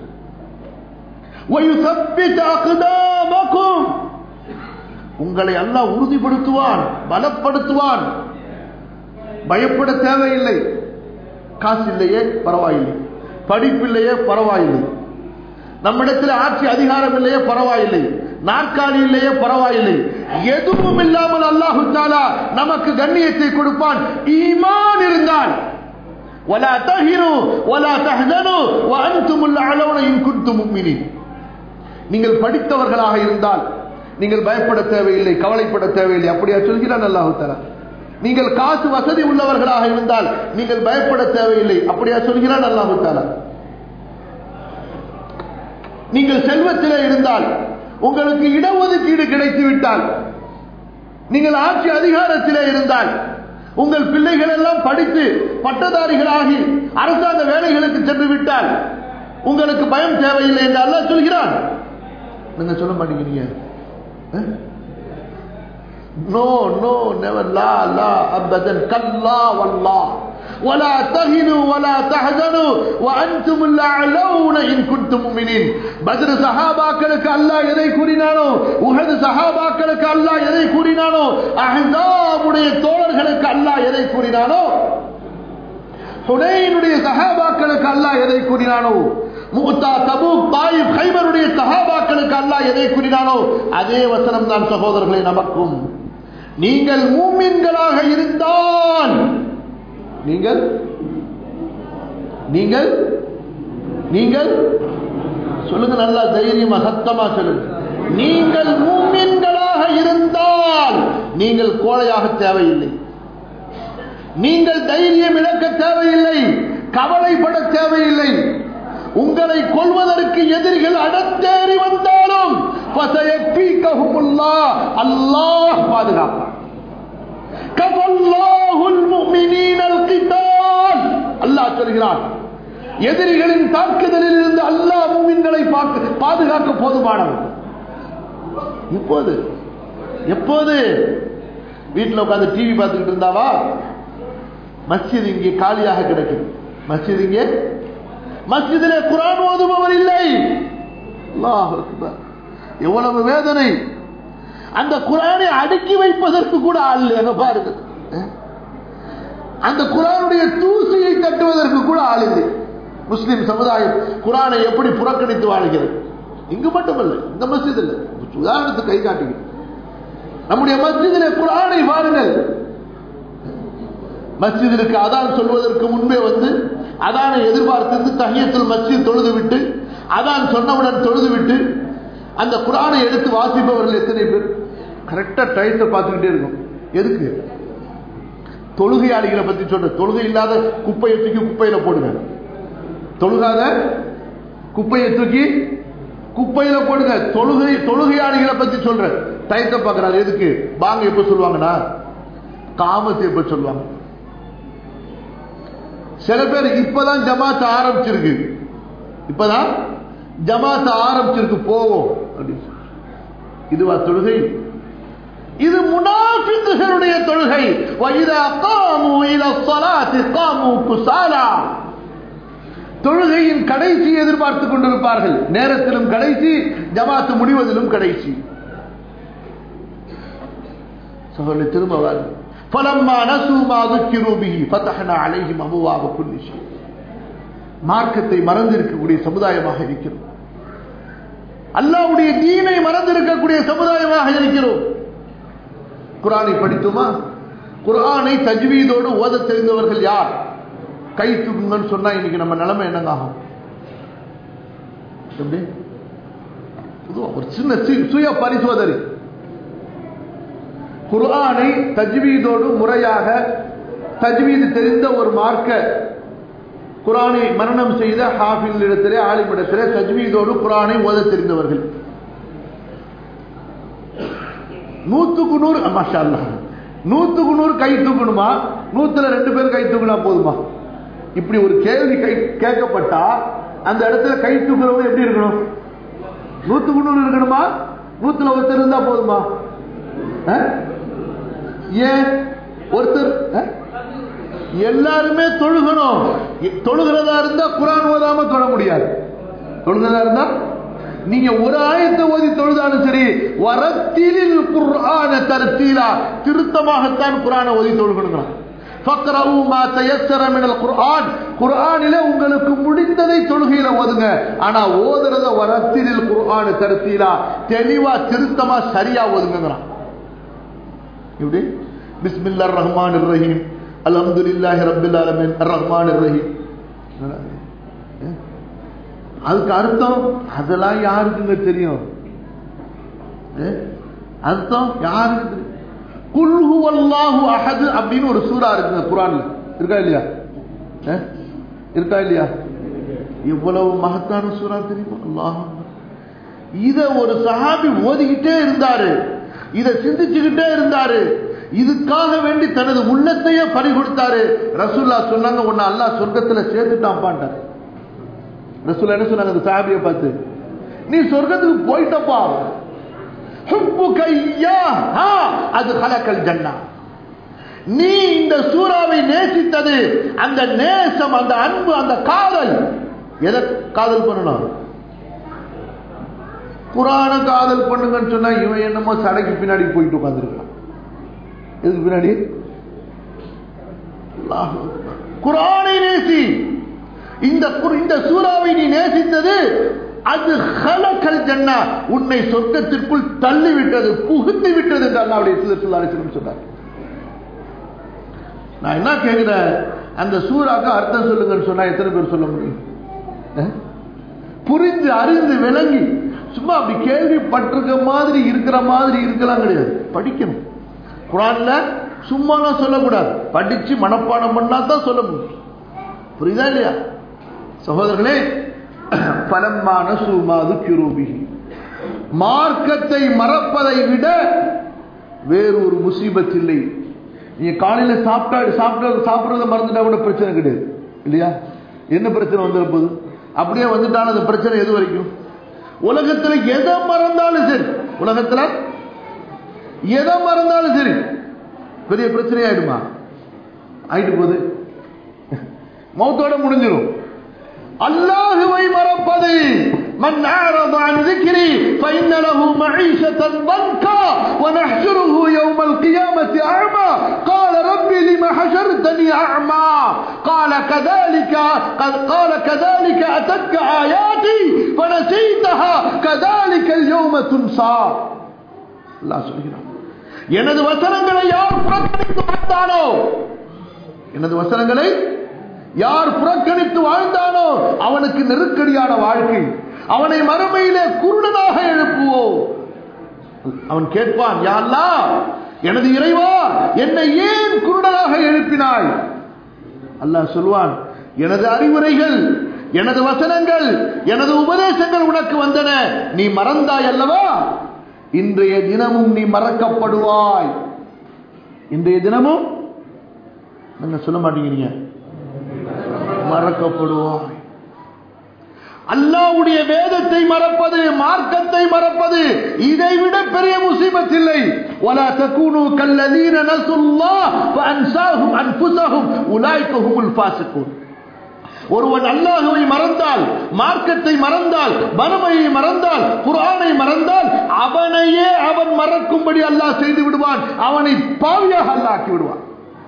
وَيُثَبِّتَ أَقْدَامَكُمْ உங்களை அல்லாஹ் உறுதிப்படுத்துவான் பலப்படுத்துவான் பயப்பட தேவையில்லை காசு இல்லையே பரவாயில்லை படிப்பில்லையே பரவாயில்லை நம்மிடத்தில் ஆட்சி அதிகாரம் இல்லையே பரவாயில்லை நாற்காலி இல்லையே பரவாயில்லை எதுவும் இல்லாமல் அல்லாஹு தாலா நமக்கு கண்ணியத்தை கொடுப்பான் ஈமான் இருந்தால் ولا تهنوا ولا تحزنوا وانتم الاعلون ان كنتم مؤمنين நீங்கள் படித்தவர்களாக இருந்தால் நீங்கள் பயப்பட தேவையில்லை கவலைப்பட தேவையில்லை அப்படியா சொல்கிறான் அல்லாஹு தலா நீங்கள் காசு வசதி உள்ளவர்களாக இருந்தால் நீங்கள் பயப்பட தேவையில்லை அப்படியா சொல்கிறான் அல்லாஹு தாலா நீங்கள் செல்வத்திலே இருந்தால் உங்களுக்கு இடஒதுக்கீடு கிடைத்து விட்டால் நீங்கள் ஆட்சி அதிகாரத்திலே இருந்தால் உங்கள் பிள்ளைகள் எல்லாம் படித்து பட்டதாரிகளாகி அரசாங்க வேலைகளுக்கு சென்று விட்டால் உங்களுக்கு பயம் தேவையில்லை என்று அல்லாஹ் சொல்கிறான் நீங்க சொல்ல மாட்டேங்கிறீங்க நோ நோ நெவர் லா லா அபதன் கல்லா வல்லா ولا تهنوا ولا تحزنوا وانتم الاعلون ان كنتم مؤمنين பத்ர் சஹாபாக்களுக்கு அல்லாஹ் எதை கூறினானோ உஹது சஹாபாக்களுக்கு அல்லாஹ் எதை கூறினானோ அஹ்ஸாபுடைய தோழர்களுக்கு அல்லாஹ் எதை கூறினானோ ஹுனைனுடைய சஹாபாக்களுக்கு அல்லாஹ் எதை கூறினானோ முகத்தா தபூக் தாயிப் ஹைபருடைய சஹாபாக்களுக்கு அல்லாஹ் எதை கூறினானோ அதே வசனம் தான் சகோதரர்களை நமக்கும் நீங்கள் மூமின்களாக இருந்தால் நீங்கள் நீங்கள் நீங்கள் சொல்லுங்க நல்லா தைரியமா சத்தமா சொல்லுங்க நீங்கள் மூமின்களாக இருந்தால் நீங்கள் கோழையாக தேவையில்லை நீங்கள் தைரியம் இழக்க தேவையில்லை கவலைப்பட தேவையில்லை உங்களை கொள்வதற்கு எதிரிகள் அடத்தேறி வந்தாலும் அல்லாஹ் பாதுகாப்பான் அல்லாஹ் சொல்கிறான் எதிரிகளின் தாக்குதலில் இருந்து அல்லாஹ் மூமின்களை பாதுகாக்க போதுமானவன் எப்போது எப்போது வீட்டில் உட்காந்து டிவி பார்த்துக்கிட்டு இருந்தாவா மஸ்ஜித் இங்கே காலியாக கிடக்குது மஸ்ஜித் இங்கே மஸ்ஜிதிலே குரான் ஓதுபவர் இல்லை எவ்வளவு வேதனை அந்த குரானை அடுக்கி வைப்பதற்கு கூட ஆள் எங்க பாருங்க அந்த குரானுடைய தூசியை தட்டுவதற்கு கூட ஆள் இல்லை முஸ்லிம் சமுதாயம் குரானை எப்படி புறக்கணித்து வாழ்கிறது இங்கு மட்டுமல்ல இந்த மஸ்ஜித் இல்லை உதாரணத்துக்கு கை காட்டுகிறது நம்முடைய மஸ்ஜிதிலே குரானை பாருங்கள் மஸ்ஜிதிற்கு அதான் சொல்வதற்கு முன்பே வந்து அதானை எதிர்பார்த்து தஹியத்தில் மஸ்ஜித் தொழுது விட்டு அதான் சொன்னவுடன் தொழுது விட்டு அந்த குரானை எடுத்து வாசிப்பவர்கள் எத்தனை பேர் கரெக்டா டயத்தை பார்த்துக்கிட்டே இருக்கும் எதுக்கு தொழுகையாளிகளை பத்தி சொல்ற தொழுகை இல்லாத குப்பையை தூக்கி குப்பையில போடுங்க தொழுகாத குப்பையை தூக்கி குப்பையில போடுங்க தொழுகை தொழுகையாளிகளை பத்தி சொல்ற டயத்தை பார்க்கறாரு எதுக்கு பாங்க எப்ப சொல்லுவாங்கன்னா காமத்தை எப்ப சொல்லுவாங்க சில பேர் இப்பதான் ஜமாத்த ஆரம்பிச்சிருக்கு இப்பதான் ஜமாத்த ஆரம்பிச்சிருக்கு போவோம் அப்படின்னு இதுவா தொழுகை இது முனாஃபிக்குகளுடைய தொழுகை வைதா காமு இல ஸலாத்தி காமு குசாலா தொழுகையின் கடைசி எதிர்பார்த்து கொண்டிருப்பார்கள் நேரத்திலும் கடைசி ஜமாத்து முடிவதிலும் கடைசி சகோதரி திரும்ப வாருங்கள் فلما نسوا ما ذكروا به فتحنا عليهم ابواب كل شيء மார்க்கத்தை மறந்திருக்கக்கூடிய சமுதாயமாக இருக்கிறோம் அல்லாவுடைய தீனை மறந்திருக்கக்கூடிய சமுதாயமாக இருக்கிறோம் குரானை படித்துமா குரானை தஜ்வீதோடு ஓத தெரிந்தவர்கள் யார் கை தூக்குங்கன்னு சொன்னா இன்னைக்கு நம்ம நிலைமை என்னங்க ஆகும் எப்படி ஒரு சின்ன சுய பரிசோதனை குர்ஆனை தஜ்வீதோடு முறையாக தஜ்வீது தெரிந்த ஒரு மார்க்க குரானை மரணம் செய்த ஹாஃபில் இடத்திலே ஆலிமிடத்திலே தஜ்வீதோடு குரானை ஓத தெரிந்தவர்கள் நூத்துக்கு நூறு மாஷா நூத்துக்கு நூறு கை தூக்கணுமா நூத்துல ரெண்டு பேர் கை தூக்கினா போதுமா இப்படி ஒரு கேள்வி கை கேட்கப்பட்டா அந்த இடத்துல கை தூக்குறவங்க எப்படி இருக்கணும் நூத்துக்கு நூறு இருக்கணுமா நூத்துல ஒருத்தர் இருந்தா போதுமா ஏன் ஒருத்தர் எல்லாருமே தொழுகணும் தொழுகிறதா இருந்தா குரான் ஓதாம தொழ முடியாது தொழுகிறதா இருந்தா நீங்க ஒரு ஆயத்தை ஓதி தொழுதாலும் சரி வரத்திலில் குர்ஆன தர்த்தீலா திருத்தமாகத்தான் குரானை ஓதி தொழுகணுங்கிறான் குர்ஆனில உங்களுக்கு முடிந்ததை தொழுகையில ஓதுங்க ஆனா ஓதுறத வரத்திலில் குர்ஆன தருத்தீலா தெளிவா திருத்தமா சரியா ஓதுங்கிறான் இப்படி பிஸ்மில்லா ரஹ்மான் ரஹீம் அல்ஹம்துலில்லாஹி ரப்பில் ஆலமீன் ரஹ்மான் ரஹீம் அதுக்கு அர்த்தம் அதெல்லாம் யாருக்குங்க தெரியும் அர்த்தம் யாருக்கு தெரியும் குல்ஹு அல்லாஹு அஹது அப்படின்னு ஒரு சூறா இருக்குங்க குரான்ல இருக்கா இல்லையா இருக்கா இல்லையா இவ்வளவு மகத்தான சூறா தெரியுமா அல்லாஹ் இத ஒரு சஹாபி ஓதிக்கிட்டே இருந்தாரு இதை சிந்திச்சுக்கிட்டே இருந்தாரு இதுக்காக வேண்டி தனது உள்ளத்தையே பறி கொடுத்தாரு ரசூல்லா சொன்னாங்க உன்னை அல்லாஹ் சொர்க்கத்துல சேர்த்துட்டான் பாண்டார் ரசூல்லா என்ன சொன்னாங்க அந்த சாபியை பார்த்து நீ சொர்க்கத்துக்கு போயிட்டப்பா ஹுப்புக இய்யாஹா அது ஹலக்கல் ஜன்னா நீ இந்த சூறாவை நேசித்தது அந்த நேசம் அந்த அன்பு அந்த காதல் எதை காதல் பண்ணணும் குரான காதல் பண்ணுங்கன்னு சொன்னா இவன் என்னமோ சடைக்கு பின்னாடி போயிட்டு உட்காந்துருக்கான் எதுக்கு பின்னாடி அல்லாஹ் அக்பர். குரானை நேசி இந்த குர்- இந்த சூறாவை நீ நேசித்தது அது ஹலக்கல் ஜன்னா உன்னை சொர்க்கத்திற்குள் தள்ளி விட்டது புகுத்தி விட்டது என்று அல்லாவுடைய சிலர் சொன்னார் நான் என்ன கேட்கிறேன் அந்த சூறாக்கு அர்த்தம் சொல்லுங்கன்னு சொன்னா எத்தனை பேர் சொல்ல முடியும் அஹ்? புரிஞ்சு அறிந்து விளங்கி சும்மா அப்படி கேள்விப்பட்டிருக்க மாதிரி இருக்கிற மாதிரி இருக்கலாம் கிடையாது படிக்கணும் குரான்ல சும்மாலாம் சொல்லக்கூடாது படிச்சு மனப்பாடம் பண்ணா தான் சொல்ல முடியும் புரியுதா இல்லையா சகோதரர்களே பலமான சுமாது கிருபிகி மார்க்கத்தை மறப்பதை விட வேறொரு முசீபத் இல்லை நீங்க காலையில சாப்பிட்டா சாப்பிட்ட சாப்பிடுறத மறந்துட்டா கூட பிரச்சனை கிடையாது இல்லையா என்ன பிரச்சனை வந்துட போகுது அப்படியே வந்துட்டாலும் அந்த பிரச்சனை எது வரைக்கும் உலகத்துல எதை மறந்தாலும் சரி உலகத்துல எதை மறந்தாலும் சரி பெரிய பிரச்சனை ஆயிடுமா ஆயிட்டு போகுது மௌத்தோட முடிஞ்சிடும் அல்லாஹுவை மறப்பது من أعرض عن ذكري فإن له معيشة ضنكا ونحشره يوم القيامة أعمى قال رب لم حشرتني أعمى قال كذلك قال كذلك أتتك آياتي فنسيتها كذلك اليوم تنسى الله سبحانه எனது வசனங்களை யார் புறக்கணித்து வாழ்ந்தானோ எனது வசனங்களை யார் புறக்கணித்து வாழ்ந்தானோ அவனுக்கு நெருக்கடியான வாழ்க்கை அவனை மறுமையிலே குருடனாக எழுப்புவோம் அவன் கேட்பான் யாழ்லா எனது இறைவா என்னை ஏன் குருடனாக எழுப்பினாய் அல்லாஹ் சொல்வான் எனது அறிவுரைகள் எனது வசனங்கள் எனது உபதேசங்கள் உனக்கு வந்தன நீ மறந்தாய் அல்லவா இன்றைய தினமும் நீ மறக்கப்படுவாய் இன்றைய தினமும் நீங்க சொல்ல மாட்டேங்கிறீங்க மறக்கப்படுவாய் அல்லாவுடைய வேதத்தை மறப்பது மார்க்கத்தை மறப்பது இதை விட பெரிய முசீபத் இல்லை ولا تكونوا كالذين نسوا الله فانساهم انفسهم اولئك هم الفاسقون ஒருவன் அல்லாஹுவை மறந்தால் மார்க்கத்தை மறந்தால் மறுமையை மறந்தால் குரானை மறந்தால் அவனையே அவன் மறக்கும்படி அல்லாஹ் செய்து விடுவான் அவனை பாவியாக அல்லாஹ் ஆக்கி விடுவான்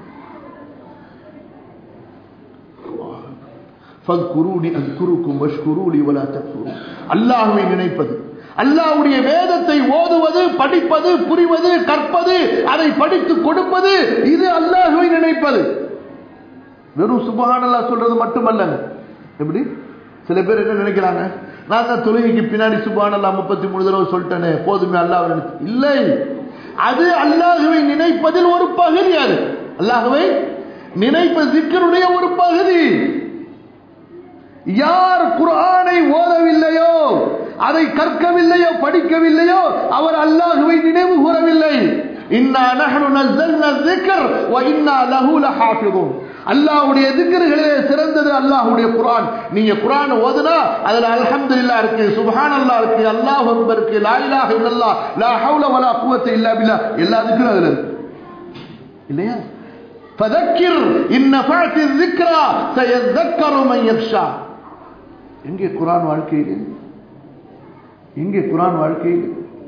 அல்லாஹுவை நினைப்பது அல்லாஹ்வுடைய வேதத்தை ஓதுவது படிப்பது புரிவது கற்பது அதை படித்து கொடுப்பது இது அல்லாஹுவை நினைப்பது வெறும் சுபஹானல்லா சொல்றது மட்டுமல்லங்க எப்படி சில பேர் என்ன நினைக்கிறாங்க நான் தான் தொழுகைக்கு பின்னாடி சுபஹானல்லா முப்பத்தி மூணு தடவை சொல்லிட்டேனே போதுமே அல்லாஹ் நினைச்சு இல்லை அது அல்லாஹுவை நினைப்பதில் ஒரு பகுதி அது அல்லாஹுவை நினைப்ப சிக்கருடைய ஒரு பகுதி யார் குரானை ஓதவில்லையோ அதை கற்கவில்லையோ படிக்கவில்லையோ அவர் அல்லாஹுவை நினைவு கூறவில்லை இன்னா நஹ்னு நஸல்னா الذِّكْر وإنا له لحافظون அல்லாஹ்வுடைய திக்ர்களிலே சிறந்தது அல்லாஹ்வுடைய குர்ஆன் நீங்க குர்ஆன் ஓதுனா அதுல அல்ஹம்துலில்லாஹ் இருக்கு சுப்ஹானல்லாஹ் இருக்கு அல்லாஹ் அக்பர் இருக்கு லா இலாஹ இல்லல்லாஹ் லா ஹவுல வலா குவத்த இல்லா பில்லாஹ் எல்லா திக்ரும் அதுல இருக்கு இல்லையா فذكر إن نفعت الذكرى سيذكر من يخشى எங்கே குரான் வாழ்க்கையில் எங்கே குரான் வாழ்க்கையில்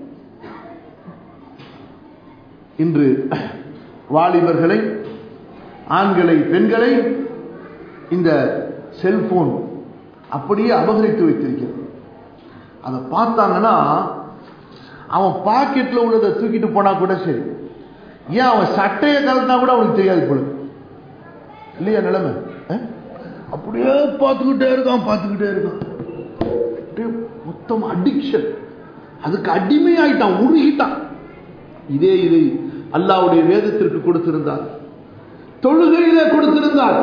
இன்று வாலிபர்களை ஆண்களை பெண்களை இந்த செல்போன் அப்படியே அபகரித்து வைத்திருக்கிறது அதை பார்த்தாங்கன்னா அவன் பாக்கெட்ல உள்ளதை தூக்கிட்டு போனா கூட சரி ஏன் அவன் சட்டையை கலட்டினா கூட அவனுக்கு தெரியாது போல இல்லையா நிலைமை அஹ்? அப்படியே பார்த்துக்கிட்டே இருக்கான் பார்த்துக்கிட்டே இருக்கான் அப்படியே மொத்தம் அடிக்ஷன் அதுக்கு அடிமையாயிட்டான் உருகிட்டான் இதே இதை அல்லாவுடைய வேதத்திற்கு கொடுத்திருந்தார் தொழுகையிலே கொடுத்திருந்தார்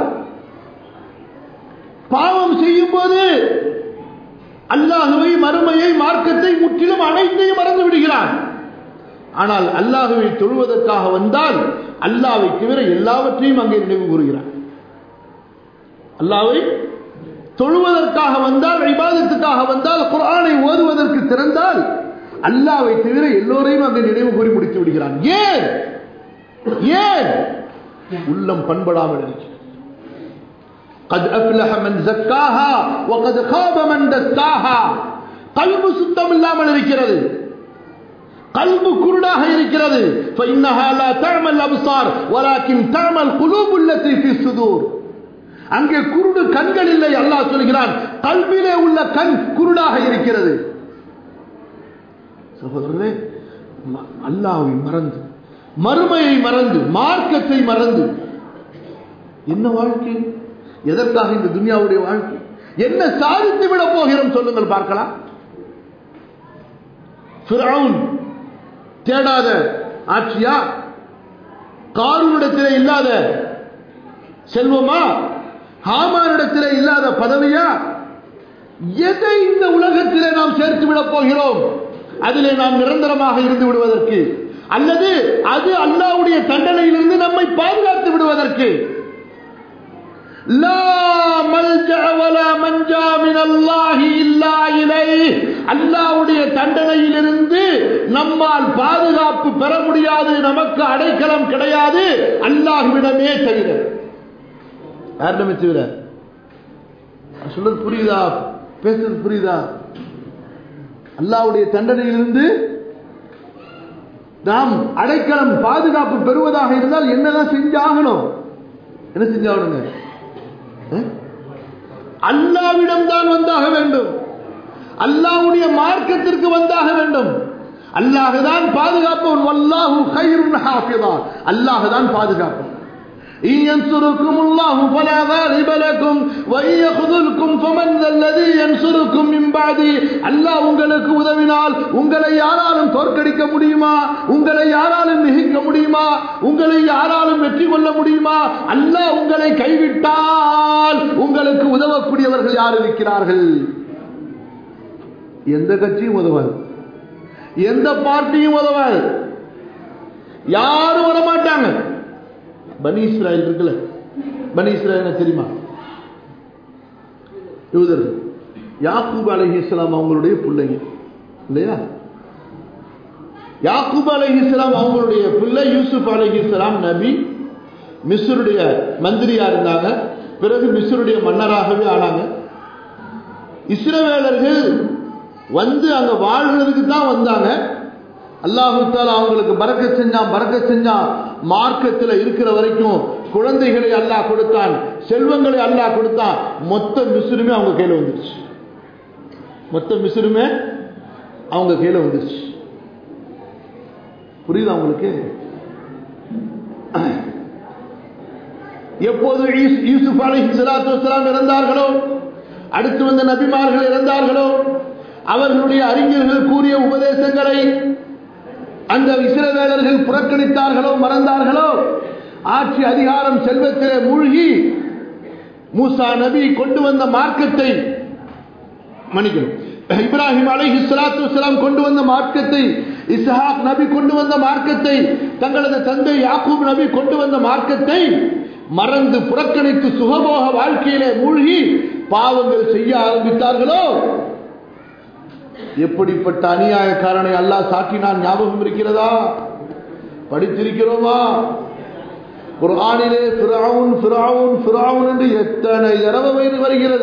பாவம் செய்யும் போது அல்லாஹுவை மறுமையை மார்க்கத்தை முற்றிலும் அனைத்தையும் மறந்து விடுகிறான் ஆனால் அல்லாஹுவை தொழுவதற்காக வந்தால் அல்லாவை தவிர எல்லாவற்றையும் அங்கே நினைவு கூறுகிறான் அல்லாவை தொழுவதற்காக வந்தால் இபாதத்துக்காக வந்தால் குரானை ஓதுவதற்கு திறந்தால் அல்லாவை தவிர எல்லோரையும் அங்கே நினைவு கூறி முடித்து விடுகிறான் ஏன் ஏன் உள்ளம் பண்படாமல் இருக்கிறது قد أفلح من زكاها وقد خاب من دساها قلب சுத்தம் இல்லாமல் இருக்கிறது கல்பு குருடாக இருக்கிறது فإنها لا تعمل الأبصار ولكن تعمل القلوب التي في الصدور அங்கே குருடு கண்கள் இல்லை அல்லாஹ் சொல்கிறான் கல்விலே உள்ள கண் குருடாக இருக்கிறது சகோதரர்களே அல்லாவை மறந்து மறுமையை மறந்து மார்க்கத்தை மறந்து என்ன வாழ்க்கை எதற்காக இந்த துனியாவுடைய வாழ்க்கை என்ன சாதித்து விட போகிறோம் சொல்லுங்கள் பார்க்கலாம் தேடாத ஆட்சியா காரூனிடத்திலே இல்லாத செல்வமா ஹாமானிடத்திலே இல்லாத பதவியா எதை இந்த உலகத்திலே நாம் சேர்த்து விடப் போகிறோம் அதிலே நாம் நிரந்தரமாக இருந்து விடுவதற்கு அல்லது அது அல்லாவுடைய தண்டனையிலிருந்து நம்மை பாதுகாத்து விடுவதற்கு அல்லாவுடைய தண்டனையிலிருந்து நம்மால் பாதுகாப்பு பெற முடியாது நமக்கு அடைக்கலம் கிடையாது அல்லாஹுவிடமே தவிர யாரிடமே தவிர சொல்றது புரியுதா பேசுறது புரியுதா அல்லாவுடைய தண்டனையிலிருந்து நாம் அடைக்கலம் பாதுகாப்பு பெறுவதாக இருந்தால் என்னதான் செஞ்சாகணும் என்ன செஞ்சாகணுங்க அல்லாவிடம் தான் வந்தாக வேண்டும் அல்லாவுடைய மார்க்கத்திற்கு வந்தாக வேண்டும் அல்லாஹுதான் பாதுகாப்பவன் வல்லாஹு கைருன் ஹாஃபிதா அல்லாஹுதான் பாதுகாப்பவன் إن ينصركم الله فلا غالب لكم وإن يخذلكم فمن ذا الذي ينصركم من بعدي அல்லாஹ் உங்களுக்கு உதவினால் உங்களை யாராலும் தோற்கடிக்க முடியுமா உங்களை யாராலும் மிகிக்க முடியுமா உங்களை யாராலும் வெற்றி கொள்ள முடியுமா அல்லாஹ் உங்களை கைவிட்டால் உங்களுக்கு உதவக்கூடியவர்கள் யார் இருக்கிறார்கள் எந்த கட்சியும் உதவாது எந்த பார்ட்டியும் உதவாது யாரும் வரமாட்டாங்க பனி இஸ்ராயல் இருக்குல்ல பனி இஸ்ராயல் தெரியுமா யூதர் யாக்கூப் அலஹி இஸ்லாம் அவங்களுடைய பிள்ளைங்க இல்லையா யாக்கூப் அலஹி இஸ்லாம் அவங்களுடைய பிள்ளை யூசுப் அலஹி இஸ்லாம் நபி மிஸ்ருடைய மந்திரியா இருந்தாங்க பிறகு மிஸ்ருடைய மன்னராகவே ஆனாங்க இஸ்ரவேலர்கள் வந்து அங்க வாழ்றதுக்கு தான் வந்தாங்க அல்லாஹுத்தால அவங்களுக்கு பறக்க செஞ்சான் பறக்க செஞ்சான் மார்க்கத்தில் இருக்கிற வரைக்கும் குழந்தைகளை அல்லாஹ் கொடுத்தான் செல்வங்களை அல்லாஹ் கொடுத்தான் மொத்த மிசுருமே அவங்க கையில் வந்துருச்சு மொத்த மிசுருமே அவங்க கையில் வந்துருச்சு புரியுதா உங்களுக்கு எப்போது யூசுப் அலி சலாத்து வலாம் இறந்தார்களோ அடுத்து வந்த நபிமார்கள் இறந்தார்களோ அவர்களுடைய அறிஞர்கள் கூறிய உபதேசங்களை அந்த இஸ்ரவேலர்கள் புறக்கணித்தார்களோ மறந்தார்களோ ஆட்சி அதிகாரம் செல்வத்திலே மூழ்கி மூசா நபி கொண்டு வந்த மார்க்கத்தை மன்னிக்கணும் இப்ராஹிம் அலை இஸ்லாத்து வலாம் கொண்டு வந்த மார்க்கத்தை இஸ்ஹாக் நபி கொண்டு வந்த மார்க்கத்தை தங்களது தந்தை யாக்கூப் நபி கொண்டு வந்த மார்க்கத்தை மறந்து புறக்கணித்து சுகபோக வாழ்க்கையிலே மூழ்கி பாவங்கள் செய்ய ஆரம்பித்தார்களோ எப்படிப்பட்ட அநியாயக்காரனை அல்லாஹ் சாட்டினான் ஞாபகம் இருக்கிறதா படித்திருக்கிறோமா ஒரு ஆணிலே பிராவுன் பிராவுன் பிராவுன் என்று எத்தனை தடவை வயது வருகிறது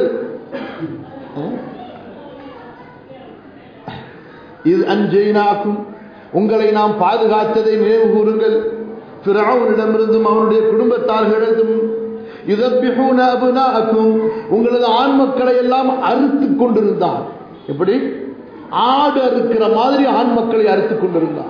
இது அஞ்செய்னாக்கும் உங்களை நாம் பாதுகாத்ததை நினைவு கூறுங்கள் பிராவுனிடமிருந்தும் அவனுடைய குடும்பத்தார்களிடத்தும் இதப்பிஹூன அபுனாக்கும் உங்களது ஆண் மக்களை எல்லாம் அறுத்து கொண்டிருந்தான் எப்படி ஆடு அறுக்கிற மாதிரி ஆண் மக்களை அறுத்துக் கொண்டிருந்தார்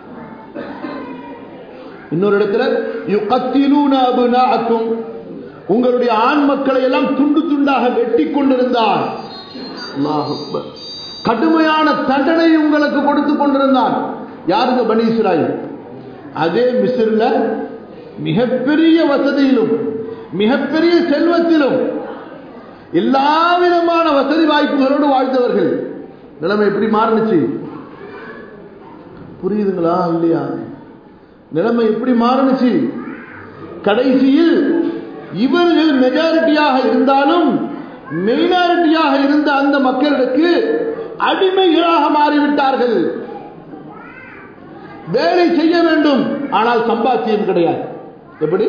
இன்னொரு இடத்துல யுகத்திலூன அபுனாக்கும் உங்களுடைய ஆண் மக்களை எல்லாம் துண்டு துண்டாக வெட்டி கொண்டிருந்தான் கடுமையான தண்டனை உங்களுக்கு கொடுத்து கொண்டிருந்தான் யாருங்க பனி இஸ்ராயில் அதே மிசிறில் மிகப்பெரிய வசதியிலும் மிகப்பெரிய செல்வத்திலும் எல்லா விதமான வசதி வாய்ப்புகளோடு வாழ்ந்தவர்கள் நிலைமை எப்படி மாறுனுச்சு புரியுதுங்களா இல்லையா நிலைமை எப்படி மாறுனுச்சு கடைசியில் இவர்கள் மெஜாரிட்டியாக இருந்தாலும் மெயினாரிட்டியாக இருந்த அந்த மக்களுக்கு அடிமைகளாக மாறிவிட்டார்கள் வேலை செய்ய வேண்டும் ஆனால் சம்பாத்தியம் கிடையாது எப்படி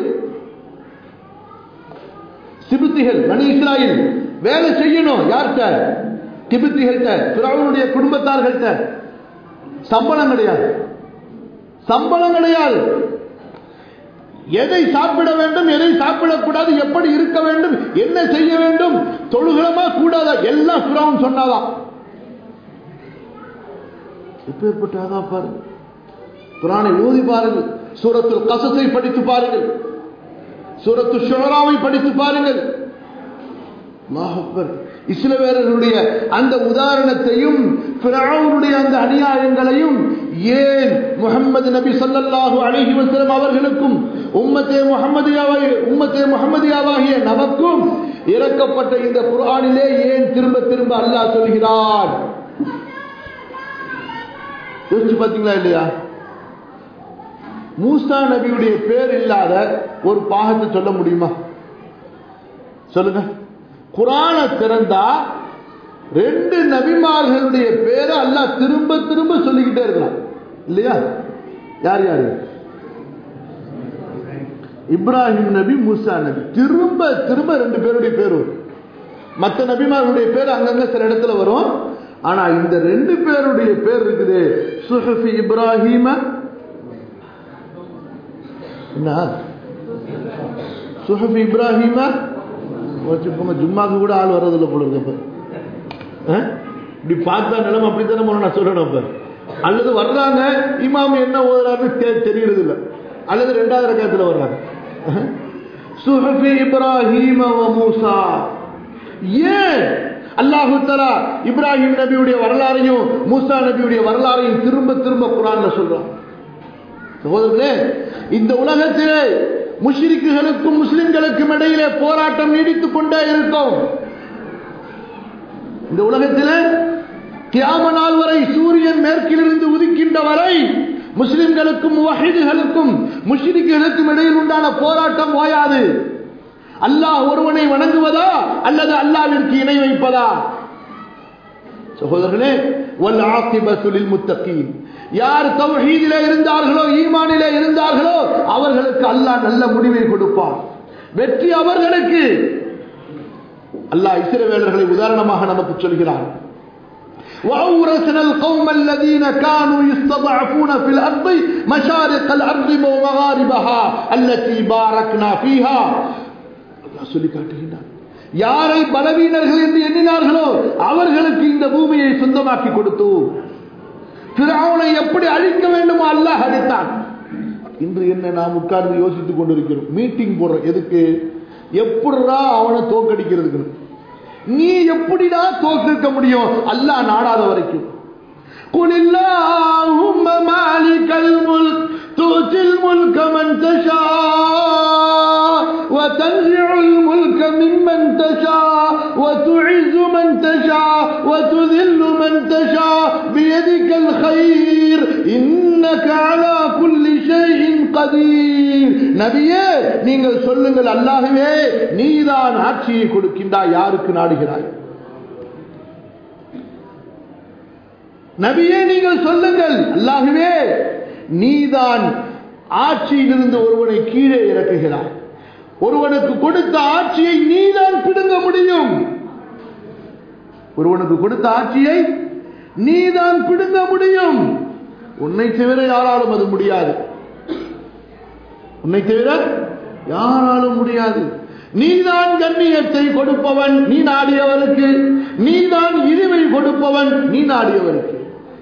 சிபுத்திகள் மணி இஸ்ராயில் வேலை செய்யணும் யார்கிட்ட கிபித்திகள்கிட்ட பிறவனுடைய குடும்பத்தார்கள்ட்ட சம்பளம் கிடையாது சம்பளம் கிடையாது எதை சாப்பிட வேண்டும் எதை சாப்பிடக்கூடாது எப்படி இருக்க வேண்டும் என்ன செய்ய வேண்டும் தொழுகளமா கூடாதா எல்லாம் பிறவன் சொன்னாதான் எப்பேற்பட்டாதான் பாருங்க குரானை ஓதி பாருங்கள் சூரத்தில் கசத்தை படித்து பாருங்கள் சூரத்து ஷுராவை படித்து பாருங்கள் இஸ்லவேரர்களுடைய அந்த உதாரணத்தையும் பிராவுடைய அந்த அநியாயங்களையும் ஏன் முகமது நபி சொல்லல்லாஹு அழகி வசலம் அவர்களுக்கும் உம்மத்தே முகமதியாவாகிய உம்மத்தே முகமதியாவாகிய நமக்கும் இறக்கப்பட்ட இந்த குரானிலே ஏன் திரும்ப திரும்ப அல்லாஹ் சொல்கிறான் யோசிச்சு பார்த்தீங்களா இல்லையா மூசா நபியுடைய பேர் இல்லாத ஒரு பாகத்தை சொல்ல முடியுமா சொல்லுங்க குரான திறந்தா ரெண்டு நபிமார்களுடைய பேரை அல்லாஹ் திரும்ப திரும்ப சொல்லிக்கிட்டே இருக்கலாம் இல்லையா யார் யாரு இப்ராஹிம் நபி மூசா நபி திரும்ப திரும்ப ரெண்டு பேருடைய பேர் வரும் மற்ற நபிமார்களுடைய பேர் அங்கங்க சில இடத்துல வரும் ஆனா இந்த ரெண்டு பேருடைய பேர் இருக்குது சுஹஃபி இப்ராஹிம என்ன சுஹஃபி இப்ராஹிம வச்சுப்போங்க ஜும்மாக்கு கூட ஆள் வர்றதில்ல போல இருக்கப்ப இப்படி பார்த்தா நிலம் அப்படித்தானே போன நான் சொல்லணும் அப்ப அல்லது வர்றாங்க இமாம் என்ன ஓதுறாருன்னு தெரியறது இல்லை அல்லது ரெண்டாவது ரகத்துல வர்றாங்க சுஹஃபி இப்ராஹிம மூசா ஏன் அல்லாஹு தலா இப்ராஹிம் நபியுடைய வரலாறையும் மூசா நபியுடைய வரலாறையும் திரும்ப திரும்ப குரான்ல சொல்றான் சகோதரர்களே இந்த உலகத்திலே முஷ்ரிக்குகளுக்கும் முஸ்லிம்களுக்கும் இடையிலே போராட்டம் நீடித்துக் கொண்டே இருக்கும் இந்த உலகத்தில் கியாம நாள் வரை சூரியன் மேற்கிலிருந்து உதிக்கின்ற வரை முஸ்லிம்களுக்கும் வஹீதுகளுக்கும் முஷ்ரிக்குகளுக்கும் இடையில் உண்டான போராட்டம் ஓயாது அல்லாஹ் ஒருவனை வணங்குவதா அல்லது அல்லாவிற்கு இணை வைப்பதா சகோதரர்களே வல் ஆக்கிபத்துலில் முத்தகீன் யார் தௌஹீதிலே இருந்தார்களோ ஈமானிலே இருந்தார்களோ அவர்களுக்கு அல்லாஹ் நல்ல முடிவை கொடுப்பார் வெற்றி அவர்களுக்கு அல்லாஹ் இஸ்ரவேலர்களை உதாரணமாக நமக்கு சொல்கிறார் وأورثنا القوم الذين كانوا يستضعفون في الأرض مشارق الأرض ومغاربها التي باركنا فيها சொல்லி காட்டுகின்றார் யாரை பலவீனர்கள் என்று எண்ணினார்களோ அவர்களுக்கு இந்த பூமியை சொந்தமாக்கி கொடுத்து பிராவனை எப்படி அழிக்க வேண்டுமோ அல்லாஹ் அழித்தான் இன்று என்ன நாம் உட்கார்ந்து யோசித்துக் கொண்டிருக்கிறோம் மீட்டிங் போடுறோம் எதுக்கு எப்படிடா அவனை தோக்கடிக்கிறதுக்கு நீ எப்படிடா தோற்க முடியும் அல்லாஹ் நாடாத வரைக்கும் قل اللهم مالك الملك تؤتي الملك من تشاء وتنزع الملك ممن تشاء وتعز من تشاء وتذل من تشاء بيدك الخير إنك على كل شيء قدير நபியே நீங்கள் சொல்லுங்கள் அல்லாஹுவே நீதான் ஆட்சியை கொடுக்கின்றாய் யாருக்கு நாடுகிறாய் நபியே நீங்கள் சொல்லுங்கள் அல்லாஹுவே நீதான் ஆட்சியிலிருந்து ஒருவனை கீழே இறக்குகிறாய் ஒருவனுக்கு கொடுத்த ஆட்சியை நீதான் பிடுங்க முடியும் ஒருவனுக்கு கொடுத்த ஆட்சியை நீதான் பிடுங்க முடியும் உன்னை தவிர யாராலும் அது முடியாது உன்னை தவிர யாராலும் முடியாது நீதான் கண்ணியத்தை கொடுப்பவன் நீ நாடியவருக்கு நீதான் இழிவை கொடுப்பவன் நீ நாடியவருக்கு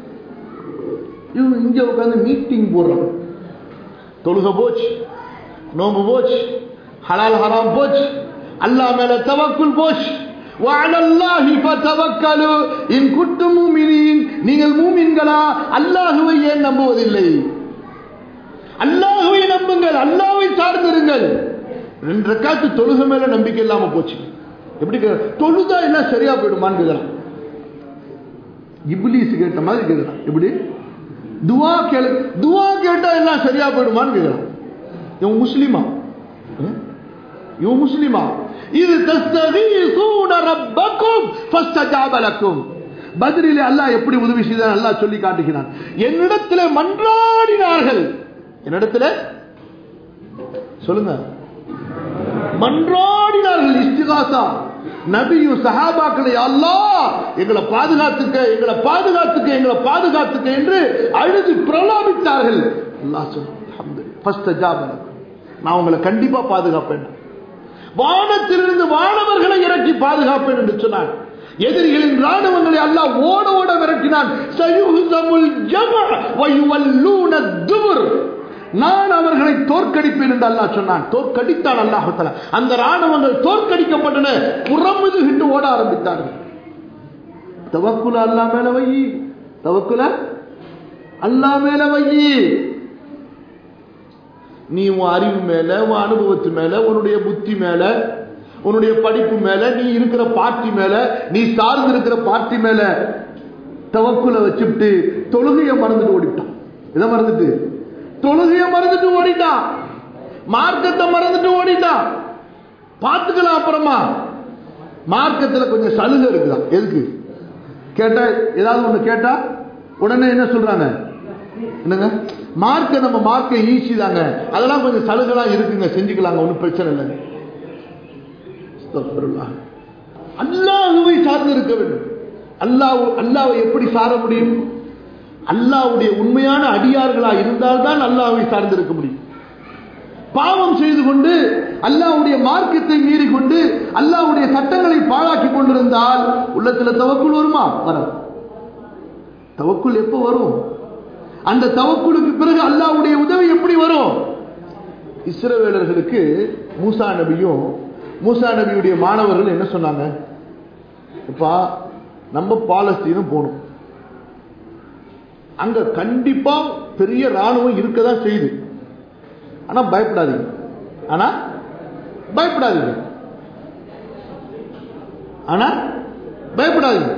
இங்க உட்காந்து மீட்டிங் போடுறான் தொழுக போச்சு நோம்பு போச்சு ஹலால் ஹராம் போச்சு அல்லாஹ் மேல தவக்குல் போச்சு وعلى الله فتوكلوا إن كنتم مؤمنين நீங்கள் மூமின்களா அல்லாஹ்வை ஏன் நம்புவதில்லை அல்லாஹ்வை நம்புங்கள் அல்லாஹ்வை சார்ந்திருங்கள் ரெண்டு ரக்காத்து தொழுக மேல நம்பிக்கை இல்லாம போச்சு எப்படி தொழுதா எல்லாம் சரியா போயிடுமான்னு கேட்கிறான் இப்லீஸ் கேட்ட மாதிரி கேட்கிறான் எப்படி துவா கேளு துவா கேட்டா எல்லாம் சரியா போயிடுமான்னு கேட்கிறான் இவன் முஸ்லிமா இவன் முஸ்லிமா இது தஸ்தகீசூன ரப்பக்கும் ஃபஸ்தஜாப லக்கும் பதிலிலே அல்லாஹ் எப்படி உதவி செய்தான் அல்லாஹ் சொல்லி காட்டுகிறான் என்னிடத்தில் மன்றாடினார்கள் என்னிடத்தில் சொல்லுங்க மன்றாடினார்கள் இஸ்திகாசா நபியும் சஹாபாக்களை அல்லாஹ் எங்களை பாதுகாத்துக்க எங்களை பாதுகாத்துக்க எங்களை பாதுகாத்துக்க என்று அழுது பிரலாபித்தார்கள் அல்லாஹ் சொன்ன நான் உங்களை கண்டிப்பா பாதுகாப்பேன் வானத்திலிருந்து வானவர்களை இறக்கி பாதுகாப்பேன் என்று சொன்னான் எதிரிகளின் ராணுவங்களை அல்லாஹ் ஓட ஓட விரட்டினான் சயுஹுசமுல் ஜம வயுவல்லூன துபுர் நான் அவர்களை தோற்கடிப்பேன் என்று அல்லாஹ் சொன்னான் தோற்கடித்தான் அல்லாஹால அந்த ராணுவங்கள் தோற்கடிக்கப்பட்டன புறமுதுகிட்டு ஓட ஆரம்பித்தார்கள் தவக்குல அல்லா மேல வை தவக்குல அல்லா மேல வை நீ உன் அறிவு மேல உன் அனுபவத்து மேல உன்னுடைய புத்தி மேல உன்னுடைய படிப்பு மேல நீ இருக்கிற பார்ட்டி மேல நீ சார்ந்து இருக்கிற பார்ட்டி மேல தவக்குல வச்சுட்டு தொழுகையை மறந்துட்டு ஓடிட்டான் இதை மறந்துட்டு தொழுகைய மறந்துட்டு ஓடிட்டான் மார்க்கத்தை மறந்துட்டு ஓடிட்டான் பார்த்துக்கலாம் அப்புறமா மார்க்கத்தில் கொஞ்சம் சலுகை இருக்குதான் எதுக்கு கேட்டா ஏதாவது ஒண்ணு கேட்டா உடனே என்ன சொல்றாங்க என்னங்க மார்க்க நம்ம மார்க்க ஈஸி தாங்க அதெல்லாம் கொஞ்சம் சலுகைலாம் இருக்குங்க செஞ்சுக்கலாங்க ஒன்றும் பிரச்சனை இல்லைங்க அல்லாஹுவை சார்ந்து இருக்க வேண்டும் அல்லாஹ் அல்லாவை எப்படி சார முடியும் அல்லாவுடைய உண்மையான அடியார்களா இருந்தால்தான் அல்லாவை சார்ந்திருக்க முடியும் பாவம் செய்து கொண்டு அல்லாவுடைய மார்க்கத்தை மீறி கொண்டு அல்லாவுடைய சட்டங்களை பாழாக்கி கொண்டிருந்தால் உள்ளத்துல தவக்குள் வருமா வரும் தவக்குள் எப்போ வரும் அந்த தவக்குளுக்கு பிறகு அல்லாவுடைய உதவி எப்படி வரும் இஸ்ரவேலர்களுக்கு மூசா நபியும் மூசா நபியுடைய மாணவர்கள் என்ன சொன்னாங்க இப்பா நம்ம பாலஸ்தீனும் போகணும் அங்க கண்டிப்பா பெரிய ராணுவம் இருக்கதான் செய்யுது ஆனா பயப்படாதீங்க ஆனா பயப்படாதீங்க ஆனா பயப்படாதீங்க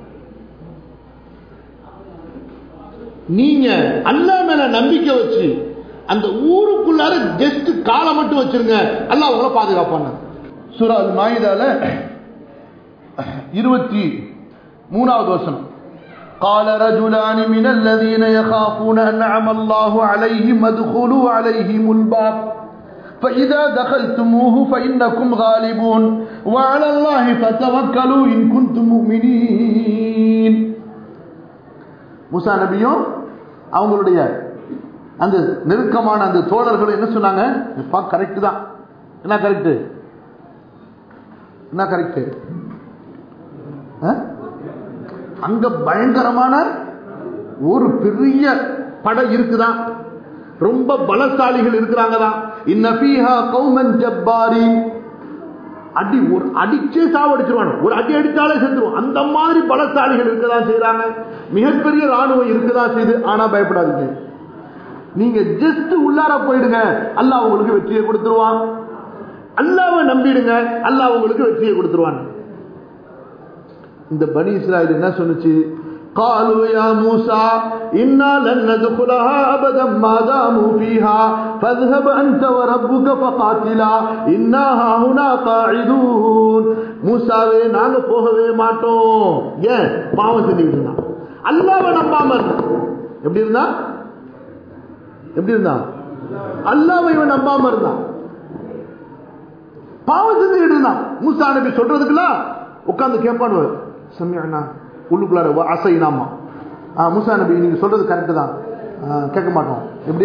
நீங்க அல்லா மேல நம்பிக்கை வச்சு அந்த ஊருக்குள்ளார ஜஸ்ட் காலை மட்டும் வச்சிருங்க அல்லா உங்களை பாதுகாப்பாங்க சுரா மாயுதால இருபத்தி மூணாவது வசனம் قال رجلان من الذين يخافون أنعم الله عليهم ادخلوا عليهم الباب فإذا دخلتموه فإنكم غالبون وعلى الله فتوكلوا إن كنتم مؤمنين மூசா நபியும் அவங்களுடைய அந்த நெருக்கமான அந்த தோழர்கள் என்ன சொன்னாங்க கரெக்ட் தான் என்ன கரெக்ட் என்ன கரெக்ட் அங்க பயங்கரமான ஒரு பெரிய படை இருக்குதான் ரொம்ப பலசாலிகள் இருக்கிறாங்க தான் இன்னபீஹா கௌமன் ஜப்பாரி அடி ஒரு அடிச்சே சாவடிச்சிருவான் ஒரு அடி அடிச்சாலே செத்துருவோம் அந்த மாதிரி பலசாலிகள் இருக்கதான் செய்யறாங்க மிகப்பெரிய ராணுவம் இருக்கதான் செய்யுது ஆனா பயப்படாதீங்க நீங்க ஜஸ்ட் உள்ளார போயிடுங்க அல்லாஹ் உங்களுக்கு வெற்றியை கொடுத்துருவான் அல்லாவை நம்பிடுங்க அல்லாஹ் உங்களுக்கு வெற்றியை கொடுத்துருவான் இந்த பனி இஸ்ராயல் என்ன சொன்னுச்சு قالوا يا موسى إنا لن ندخلها أبدا ما داموا فيها فاذهب أنت وربك فقاتلا إنا هنا قاعدون மூசாவே நாங்க போகவே மாட்டோம் ஏன் பாவம் செஞ்சுக்கிட்டு இருந்தான் அல்லாவை நம்பாம இருந்தான் எப்படி இருந்தா எப்படி இருந்தான் அல்லாவை இவன் நம்பாம இருந்தான் பாவம் செஞ்சுக்கிட்டு இருந்தான் மூசா நபி சொல்றதுக்குலாம் உட்கார்ந்து கேட்பான்னு சமயண்ணா உள்ளுக்குள்ளார அசைனாமா மூசா நபி நீங்க சொல்றது கரெக்ட் தான் கேட்க மாட்டோம் எப்படி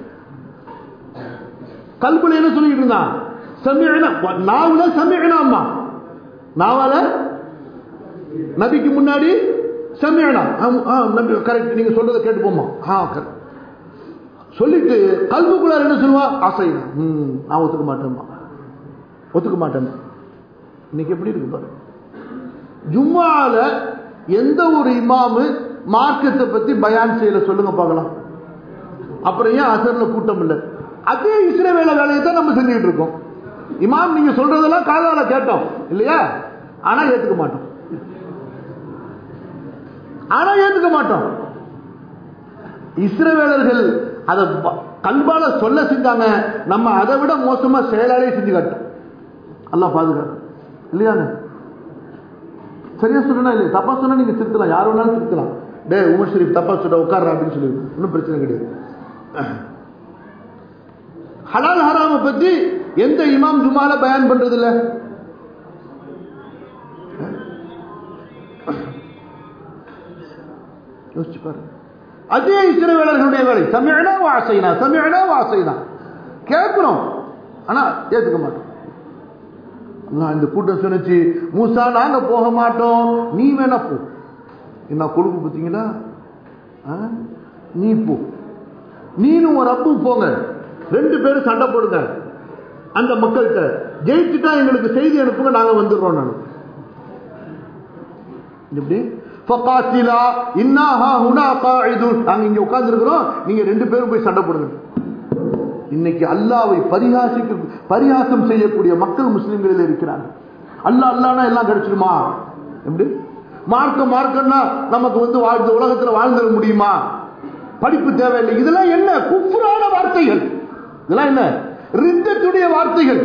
கல்புல என்ன சொல்லிட்டு இருந்தான் சமயனா நாவுல சமயனாமா நாவால நபிக்கு முன்னாடி சமயனா நபி கரெக்ட் நீங்க சொல்றதை கேட்டு போமா சொல்லிட்டு கல்புக்குள்ளார என்ன சொல்லுவா அசைனா ம் நான் ஒத்துக்க மாட்டேன்மா ஒத்துக்க மாட்டேன் இன்னைக்கு எப்படி இருக்கு பாரு ஜும்மால எந்த ஒரு இமாமு மார்க்கத்தை பத்தி பயான் செய்யல சொல்லுங்க பார்க்கலாம் அப்புறம் ஏன் அசர்ல கூட்டம் இல்லை அதே இஸ்ரவேல வேலையை தான் நம்ம செஞ்சுட்டு இருக்கோம் இமாம் நீங்க சொல்றதெல்லாம் காதால கேட்டோம் இல்லையா ஆனா ஏத்துக்க மாட்டோம் ஆனா ஏத்துக்க மாட்டோம் இஸ்ரவேலர்கள் அதை கல்பால சொல்ல செஞ்சாங்க நம்ம அதை விட மோசமா செயலாலே செஞ்சு காட்டோம் அல்லா பாதுகாப்பு இல்லையாங்க சரியா சொன்னா இல்லையா தப்பா சொன்னா நீங்க திருத்தலாம் யார் வேணாலும் திருத்தலாம் டே உமர் ஷரீப் தப்பா சொல்ற உட்கார்றா அப்படின்னு சொல்லி ஒன்றும் பிரச்சனை கிடையாது ஹலால் ஹராம பத்தி எந்த இமாம் ஜுமால பயான் பண்றது இல்ல யோசிச்சு பாருங்க அதே இஸ்ரவேலர்களுடைய வேலை சமயனா வாசைனா சமயனா வாசைனா கேட்கிறோம் ஆனா ஏத்துக்க மாட்டோம் நான் இந்த கூட்டம் சொன்னிச்சு மூசா நாங்க போக மாட்டோம் நீ வேணா போ என்ன கொடுக்கு பார்த்தீங்களா ஆ? நீ போ நீனும் ஒரு அப்பு போங்க ரெண்டு பேரும் சண்டை போடுங்க அந்த மக்கள்கிட்ட ஜெயிச்சுட்டா எங்களுக்கு செய்தி அனுப்புங்க நாங்க வந்துடுறோம் நான் எப்படி ஃபகாத்திலா இன்னாஹா ஹுனா காயிதுன் நாங்க இங்க உட்கார்ந்திருக்கிறோம் நீங்க ரெண்டு பேரும் போய் சண்டை போடுங்க இன்னைக்கு அல்லாவை பரிகாசிக்க பரிகாசம் செய்யக்கூடிய மக்கள் முஸ்லிம்களில் இருக்கிறாங்க அல்லாஹ் அல்லானா எல்லாம் கிடைச்சிடுமா எப்படி மார்க்கம் மார்க்கம்னா நமக்கு வந்து வாழ்ந்த உலகத்துல வாழ்ந்துட முடியுமா படிப்பு தேவையில்லை இதெல்லாம் என்ன குஃப்ரான வார்த்தைகள் இதெல்லாம் என்ன ரித்தத்துடைய வார்த்தைகள்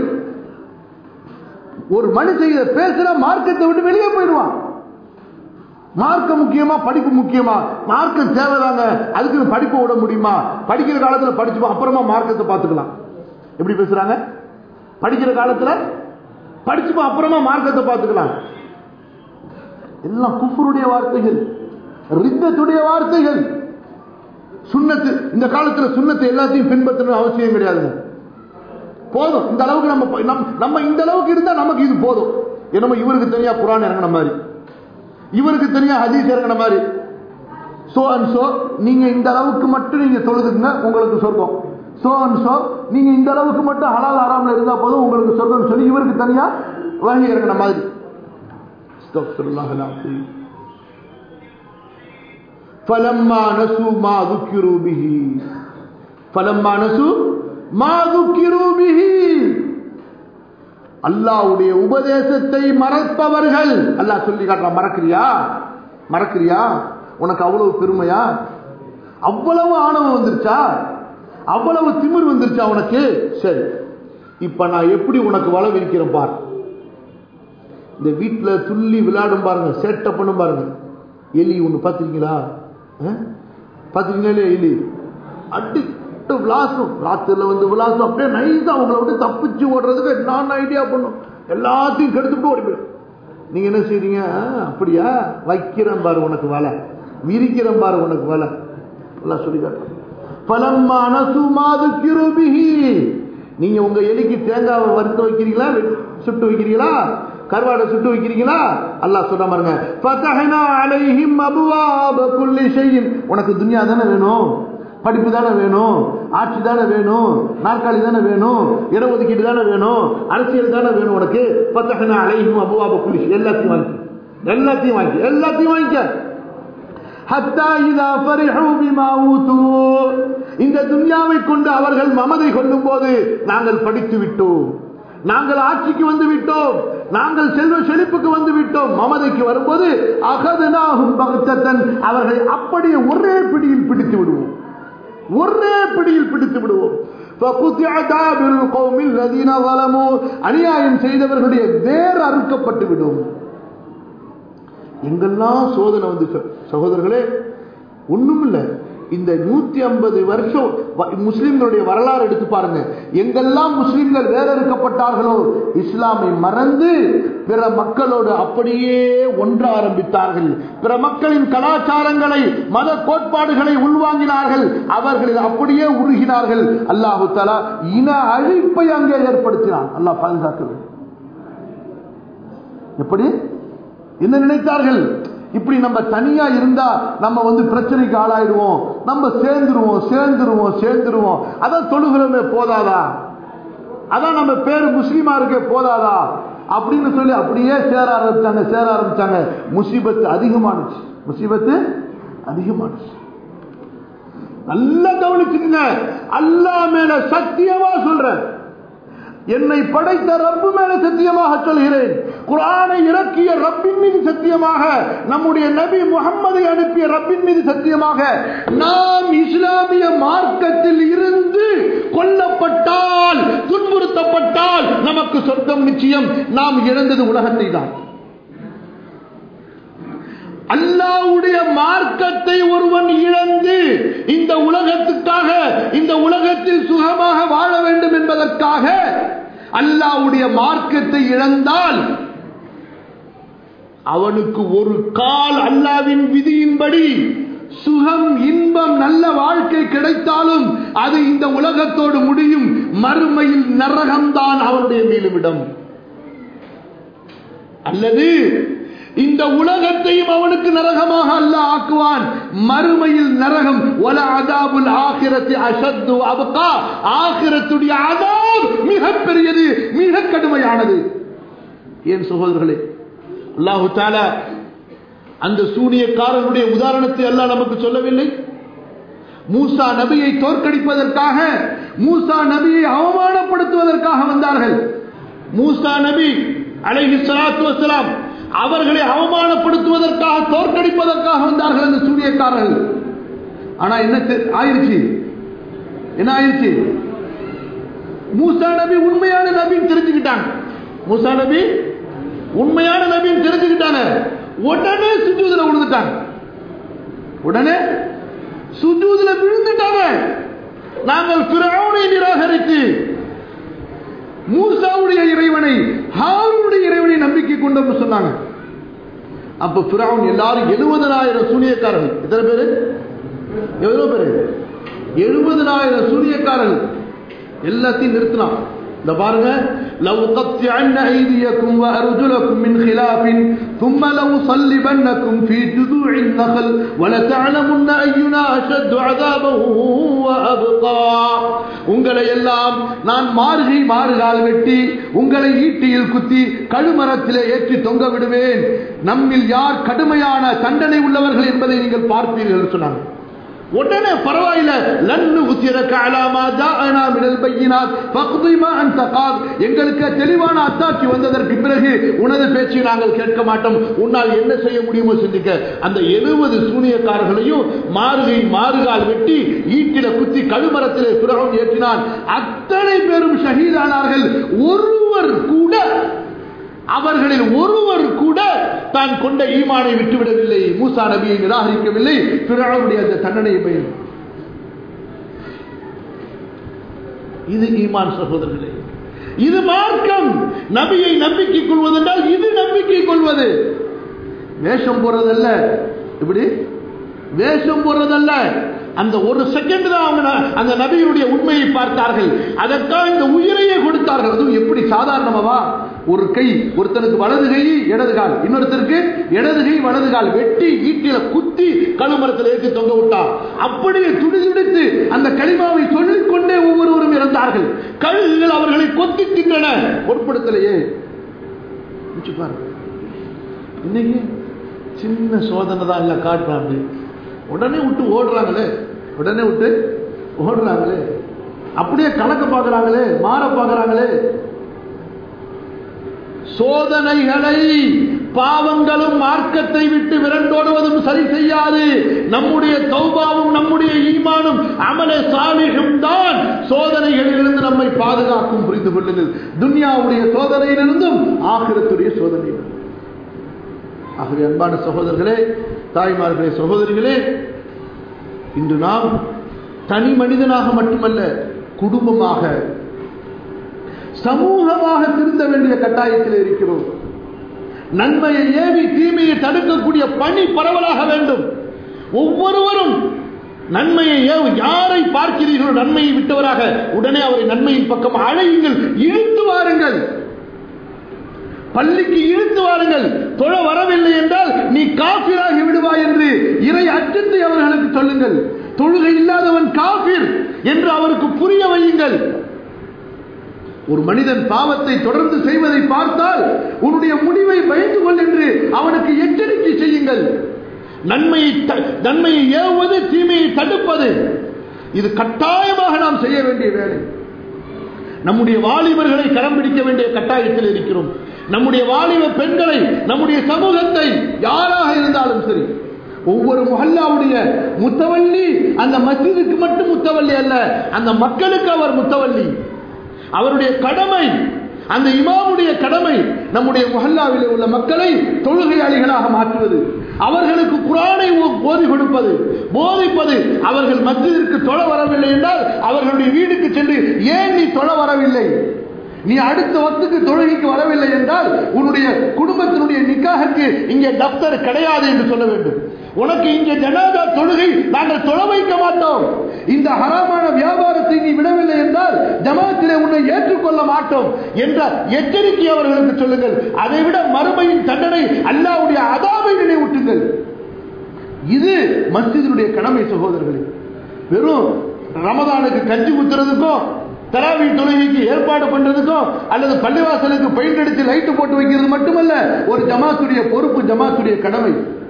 ஒரு மனுஷன் இதை பேசுற மார்க்கத்தை விட்டு வெளியே போயிடுவான் மார்க்கம் முக்கியமா படிப்பு முக்கியமா மார்க்கம் தேவைதாங்க அதுக்கு படிப்பு விட முடியுமா படிக்கிற காலத்துல படிச்சுப்போம் அப்புறமா மார்க்கத்தை பார்த்துக்கலாம் எப்படி பேசுறாங்க படிக்கிற காலத்துல படிச்சுப்போம் அப்புறமா மார்க்கத்தை பார்த்துக்கலாம் எல்லாம் குஃபருடைய வார்த்தைகள் ரித்தத்துடைய வார்த்தைகள் சுண்ணத்து இந்த காலத்துல சுண்ணத்து எல்லாத்தையும் பின்பற்றணும் அவசியம் கிடையாதுங்க போதும் இந்த அளவுக்கு நம்ம ப- நம்ம- நம்ம இந்த அளவுக்கு இருந்தா நமக்கு இது போதும் என்னமோ இவருக்கு தனியா குரான் இறங்கின மாதிரி இவருக்கு தனியா ஹதீஸ் இறங்கின மாதிரி சோ அண்ட் சோ நீங்க இந்த அளவுக்கு மட்டும் நீங்க தொழுதுங்க உங்களுக்கு சொர்க்கம் சோ அண்ட் சோ நீங்க இந்த அளவுக்கு மட்டும் ஹலால் ஆறாமல இருந்தா போதும் உங்களுக்கு சொர்க்கம் சொல்லி இவருக்கு தனியா வகை இறங்கின மாதிரி அஸ்தக்ஃபிருல்லாஹ் அல்-அஸீம். فلما نسوا ما ذكروا به فلما نسوا ما ذكروا به அல்லாஹ்வுடைய உபதேசத்தை மறப்பவர்கள் அல்லாஹ் சொல்லி காட்டுறான் மறக்கிறியா மறக்கிறியா உனக்கு அவ்வளவு பெருமையா அவ்வளவு ஆணவம் வந்துருச்சா அவ்வளவு திமிர் வந்துருச்சா உனக்கு சரி இப்ப நான் எப்படி உனக்கு வள விரிக்கிறேன் பார் இந்த வீட்டுல துள்ளி விளையாடும் பாருங்க சேட்டை பண்ணும் பாருங்க எலி ஒண்ணு பார்த்திருக்கீங்களா பார்த்திருக்கீங்களா இல்லையா எலி அடிட்டு விளாசும் ராத்திரில வந்து விளாசும் அப்படியே நைஸா உங்களை விட்டு தப்பிச்சு ஓடுறதுக்கு நான் ஐடியா பண்ணும் எல்லாத்தையும் கெடுத்துட்டு ஓடி போயிடும் நீங்க என்ன செய்றீங்க ஆ, அப்படியா வைக்கிறேன் பாரு உனக்கு வலை விரிக்கிறேன் பாரு உனக்கு வலை எல்லாம் சொல்லி காட்டுறேன் பலம்மா நசுமாது கிருபிஹி நீங்க உங்க எலிக்கு தேங்காவை வறுத்து வைக்கிறீங்களா சுட்டு வைக்கிறீங்களா கருவாடை சுட்டு வைக்கிறீங்களா அல்லாஹ் சொன்ன பாருங்க ஃபதஹனா அலைஹிம் அபுவாப குல்லி ஷைஇன் உனக்கு துன்யா தானே வேணும் படிப்பு தானே வேணும் ஆட்சி தானே வேணும் நாற்காலி தானே வேணும் இடஒதுக்கீடு தானே வேணும் அரசியல் தானே வேணும் உனக்கு ஃபதஹனா அலைஹிம் அபுவாப குல்லி ஷை எல்லாத்தையும் வாங்கி எல்லாத்தையும் வாங்கி எல்லாத்தையும் வாங்கிக்க ஹத்தா இதா ஃபரிஹு பிமா ஊது இந்த துன்யாவை கொண்டு அவர்கள் மமதை கொள்ளும் போது நாங்கள் படித்து விட்டோம் நாங்கள் ஆட்சிக்கு வந்து விட்டோம் நாங்கள் செல்வ செழிப்புக்கு வந்து விட்டோம் மமதைக்கு வரும்போது அகதனாகும் பகத்தன் அவர்களை அப்படியே ஒரே பிடியில் பிடித்து விடுவோம் ஒரே பிடியில் பிடித்து விடுவோம் فَقُطِعَ دَابِرُ الْقَوْمِ الَّذِينَ ظَلَمُوا அநியாயம் செய்தவர்களுடைய வேர் அறுக்கப்பட்டு விடும் எங்கெல்லாம் சோதனை வந்து சகோதரர்களே ஒண்ணும் இல்ல இந்த நூத்தி ஐம்பது வருஷம் வ- முஸ்லிம்களுடைய வரலாறு எடுத்து பாருங்க எங்கெல்லாம் முஸ்லிம்கள் வேறறுக்கப்பட்டார்களோ இஸ்லாமை மறந்து பிற மக்களோடு அப்படியே ஒன்ற ஆரம்பித்தார்கள் பிற மக்களின் கலாச்சாரங்களை மத கோட்பாடுகளை உள்வாங்கினார்கள் அவர்களில் அப்படியே உருகினார்கள் அல்லாஹு தலா இன அழிப்பை அங்கே ஏற்படுத்தினான் அல்லாஹ் பாதுகாக்க வேண்டும் எப்படி என்ன நினைத்தார்கள் இப்படி நம்ம தனியா இருந்தா நம்ம வந்து பிரச்சனைக்கு ஆளாயிடுவோம் நம்ம சேர்ந்துருவோம் சேர்ந்துருவோம் சேர்ந்துருவோம் அதான் தொழுகிறோமே போதாதா அதான் நம்ம பேரு முஸ்லீமா இருக்க போதாதா அப்படின்னு சொல்லி அப்படியே சேர ஆரம்பிச்சாங்க சேர ஆரம்பிச்சாங்க முசீபத்து அதிகமானுச்சு முசீபத்து அதிகமானுச்சு நல்லா கவனிச்சுக்கங்க அல்லாஹ் மேல சத்தியமா சொல்றேன் என்னை படைத்த ரப்பு மேல சத்தியமாக சொல்கிறேன் குரானை இறக்கிய ரப்பின் மீது சத்தியமாக நம்முடைய நபி முகம்மதை அனுப்பிய ரப்பின் மீது சத்தியமாக நாம் இஸ்லாமிய மார்க்கத்தில் இருந்து கொல்லப்பட்டால் துன்புறுத்தப்பட்டால் நமக்கு சொர்க்கம் நிச்சயம் நாம் இழந்தது உலகத்தை தான் அல்லாவுடைய மார்க்கத்தை ஒருவன் இழந்து இந்த உலகத்துக்காக இந்த உலகத்தில் சுகமாக வாழ வேண்டும் என்பதற்காக அல்லாவுடைய மார்க்கத்தை இழந்தால் அவனுக்கு ஒரு கால் அல்லாவின் விதியின்படி சுகம் இன்பம் நல்ல வாழ்க்கை கிடைத்தாலும் அது இந்த உலகத்தோடு முடியும் மறுமையில் நரகம்தான் அவனுடைய மேலுமிடம் அல்லது இந்த உலகத்தையும் அவனுக்கு நரகமாக அல்ல ஆக்குவான் மறுமையில் நரகம் ஒல அதாபுல் ஆகிரத்து அசத்து அபுகா ஆகிரத்துடைய அதாப் மிக பெரியது மிக கடுமையானது ஏன் சகோதரர்களே அல்லாஹு தாலா அந்த சூனியக்காரனுடைய உதாரணத்தை அல்லாஹ் நமக்கு சொல்லவில்லை மூசா நபியை தோற்கடிப்பதற்காக மூசா நபியை அவமானப்படுத்துவதற்காக வந்தார்கள் மூசா நபி அலைஹி ஸலாத்து வஸலாம் அவர்களை அவமானப்படுத்துவதற்காக தோற்கடிப்பதற்காக வந்தார்கள் அந்த சூனியக்காரர்கள் ஆனா என்ன தெ- ஆயிருச்சு என்ன ஆயிருச்சு மூசா நபி உண்மையான நபின்னு தெரிஞ்சுக்கிட்டாங்க மூசா நபி உண்மையான நபின்னு தெரிஞ்சுக்கிட்டாங்க உடனே சுஜூதுல விழுந்துட்டாங்க உடனே சுஜூதுல விழுந்துட்டாங்க நாங்கள் பிறவுனை நிராகரித்து மூசாவுடைய இறைவனை ஹாரூனுடைய இறைவனை நம்பிக்கை கொண்டோம்னு சொன்னாங்க அப்ப பிறவுன் எல்லாரும் எழுபதனாயிரம் சூனியக்காரர்கள் எத்தனை பேரு எவ்வளவு பேரு எழுபதனாயிரம் சூனியக்காரர்கள் எல்லாத்தையும் நிறுத்தினான் இந்த பாருங்க لو قطعن أيديكم وأرجلكم من خلاف ثم لو صلبنكم في جذوع النخل ولتعلمن أينا أشد عذابا وأبقى உங்களை எல்லாம் நான் மார்கை மாறுகால் வெட்டி உங்களை ஈட்டியில் குத்தி கழுமரத்திலே ஏற்றி தொங்க விடுவேன் நம்மில் யார் கடுமையான தண்டனை உள்ளவர்கள் என்பதை நீங்கள் பார்ப்பீர்கள் சொன்னாங்க உடனே பரவாயில்ல லன்னு உத்திரக்க அலாமா ஜாஅனா மினல் பையினாத் ஃபக்தி மா அன்த காத் எங்களுக்கு தெளிவான அத்தாட்சி வந்ததற்கு பிறகு உனது பேச்சை நாங்கள் கேட்க மாட்டோம் உன்னால் என்ன செய்ய முடியுமோ சிந்திக்க அந்த எழுபது சூனியக்காரர்களையும் மாறுகை மாறுகால் வெட்டி ஈட்டில குத்தி கழுமரத்திலே பிறகும் ஏற்றினான் அத்தனை பேரும் ஷஹீதானார்கள் ஒருவர் கூட அவர்களில் ஒருவர் கூட தான் கொண்ட ஈமானை விட்டுவிடவில்லை மூசா நபியை நிராகரிக்கவில்லை பிறனுடைய அந்த தண்டனையை பயன் இது ஈமான் சகோதரர்களே இது மார்க்கம் நபியை நம்பிக்கை கொள்வதென்றால் இது நம்பிக்கை கொள்வது வேஷம் போறதல்ல இப்படி வேஷம் போறதல்ல அந்த ஒரு செகண்ட் தான் அவங்க ந- அந்த நபியுடைய உண்மையை பார்த்தார்கள் அதற்காக இந்த உயிரையே கொடுத்தார்கள் அதுவும் எப்படி சாதாரணமாவா ஒரு கை ஒருத்தனுக்கு வலது கை இடது கால் இன்னொருத்தருக்கு இடது கை வலது கால் வெட்டி ஈட்டில குத்தி கழுமரத்தில் ஏற்றி தொங்க விட்டார் அப்படியே துடிதுடித்து அந்த களிமாவை சொல்லிக் கொண்டே ஒவ்வொருவரும் இறந்தார்கள் கழுகுகள் அவர்களை கொத்தி தின்றன பொருட்படுத்தலையே யோசிச்சு பாருங்க இன்னைக்கு சின்ன சோதனை தான் இல்லை காட்டுறாங்க உடனே விட்டு ஓடுறாங்களே உடனே விட்டு ஓடுறாங்களே அப்படியே கணக்க பார்க்கறாங்களே மாற பார்க்கறாங்களே சோதனைகளை பாவங்களும் மார்க்கத்தை விட்டு விரண்டோடுவதும் சரி செய்யாது நம்முடைய தௌபாவும் நம்முடைய ஈமானும் அமல சாலிகும் தான் சோதனைகளிலிருந்து நம்மை பாதுகாக்கும் புரிந்து கொள்ளுங்கள் துன்யாவுடைய சோதனையிலிருந்தும் ஆகிரத்துடைய சோதனையிலிருந்தும் ஆகவே அன்பான சகோதரர்களே தாய்மார்களே சகோதரிகளே இன்று நாம் தனி மனிதனாக மட்டுமல்ல குடும்பமாக சமூகமாக திருந்த வேண்டிய கட்டாயத்தில் இருக்கிறோம் நன்மையை ஏவி தீமையை தடுக்கக்கூடிய பணி பரவலாக வேண்டும் ஒவ்வொருவரும் நன்மையை ஏவு யாரை பார்க்கிறீர்களோ நன்மையை விட்டவராக உடனே அவரை நன்மையின் பக்கம் அழையுங்கள் இழுத்து வாருங்கள் பள்ளிக்கு இழுத்து வாருங்கள் தொழ வரவில்லை என்றால் நீ காபிராகி விடுவாய் என்று இறை அச்சத்தை அவர்களுக்கு சொல்லுங்கள் தொழுகை இல்லாதவன் காபிர் என்று அவருக்கு புரிய வையுங்கள் ஒரு மனிதன் பாவத்தை தொடர்ந்து செய்வதை பார்த்தால் உன்னுடைய முடிவை பயந்து கொள் என்று அவனுக்கு எச்சரிக்கை செய்யுங்கள் நன்மையை த- நன்மையை ஏவுவது தீமையை தடுப்பது இது கட்டாயமாக நாம் செய்ய வேண்டிய வேலை நம்முடைய வாலிபர்களை கரம் பிடிக்க வேண்டிய கட்டாயத்தில் இருக்கிறோம் நம்முடைய வாலிப பெண்களை நம்முடைய சமூகத்தை யாராக இருந்தாலும் சரி ஒவ்வொரு முஹல்லாவுடைய முத்தவல்லி அந்த மஸ்ஜிதுக்கு மட்டும் முத்தவல்லி அல்ல அந்த மக்களுக்கு அவர் முத்தவல்லி அவருடைய கடமை அந்த இமாமுடைய கடமை நம்முடைய முஹல்லாவிலே உள்ள மக்களை தொழுகையாளிகளாக மாற்றுவது அவர்களுக்கு குரானை போதி கொடுப்பது போதிப்பது அவர்கள் மத்தியிற்கு தொழ வரவில்லை என்றால் அவர்களுடைய வீடுக்கு சென்று ஏன் நீ தொழ வரவில்லை நீ அடுத்த வக்துக்கு தொழுகைக்கு வரவில்லை என்றால் உன்னுடைய குடும்பத்தினுடைய நிக்காகக்கு இங்கே தப்தர் கிடையாது என்று சொல்ல வேண்டும் உனக்கு இங்கே ஜனாதா தொழுகை நாங்கள் தொழ வைக்க மாட்டோம் இந்த ஹராமான வியாபாரத்தை நீ விடவில்லை என்றால் ஜமாத்திலே உன்னை ஏற்றுக்கொள்ள மாட்டோம் என்ற எச்சரிக்கை அவர்களுக்கு சொல்லுங்கள் அதை விட மறுமையின் தண்டனை அல்லாவுடைய அதாவை நினைவூட்டுங்கள் இது மஸ்ஜிதினுடைய கடமை சகோதரர்களே வெறும் ரமதானுக்கு கஞ்சி குத்துறதுக்கும் தராவி தொழுகைக்கு ஏற்பாடு பண்றதுக்கும் அல்லது பள்ளிவாசலுக்கு பெயிண்ட் அடிச்சு லைட் போட்டு வைக்கிறது மட்டுமல்ல ஒரு ஜமாத்துடைய பொறுப்பு ஜமாத்துடைய கடமை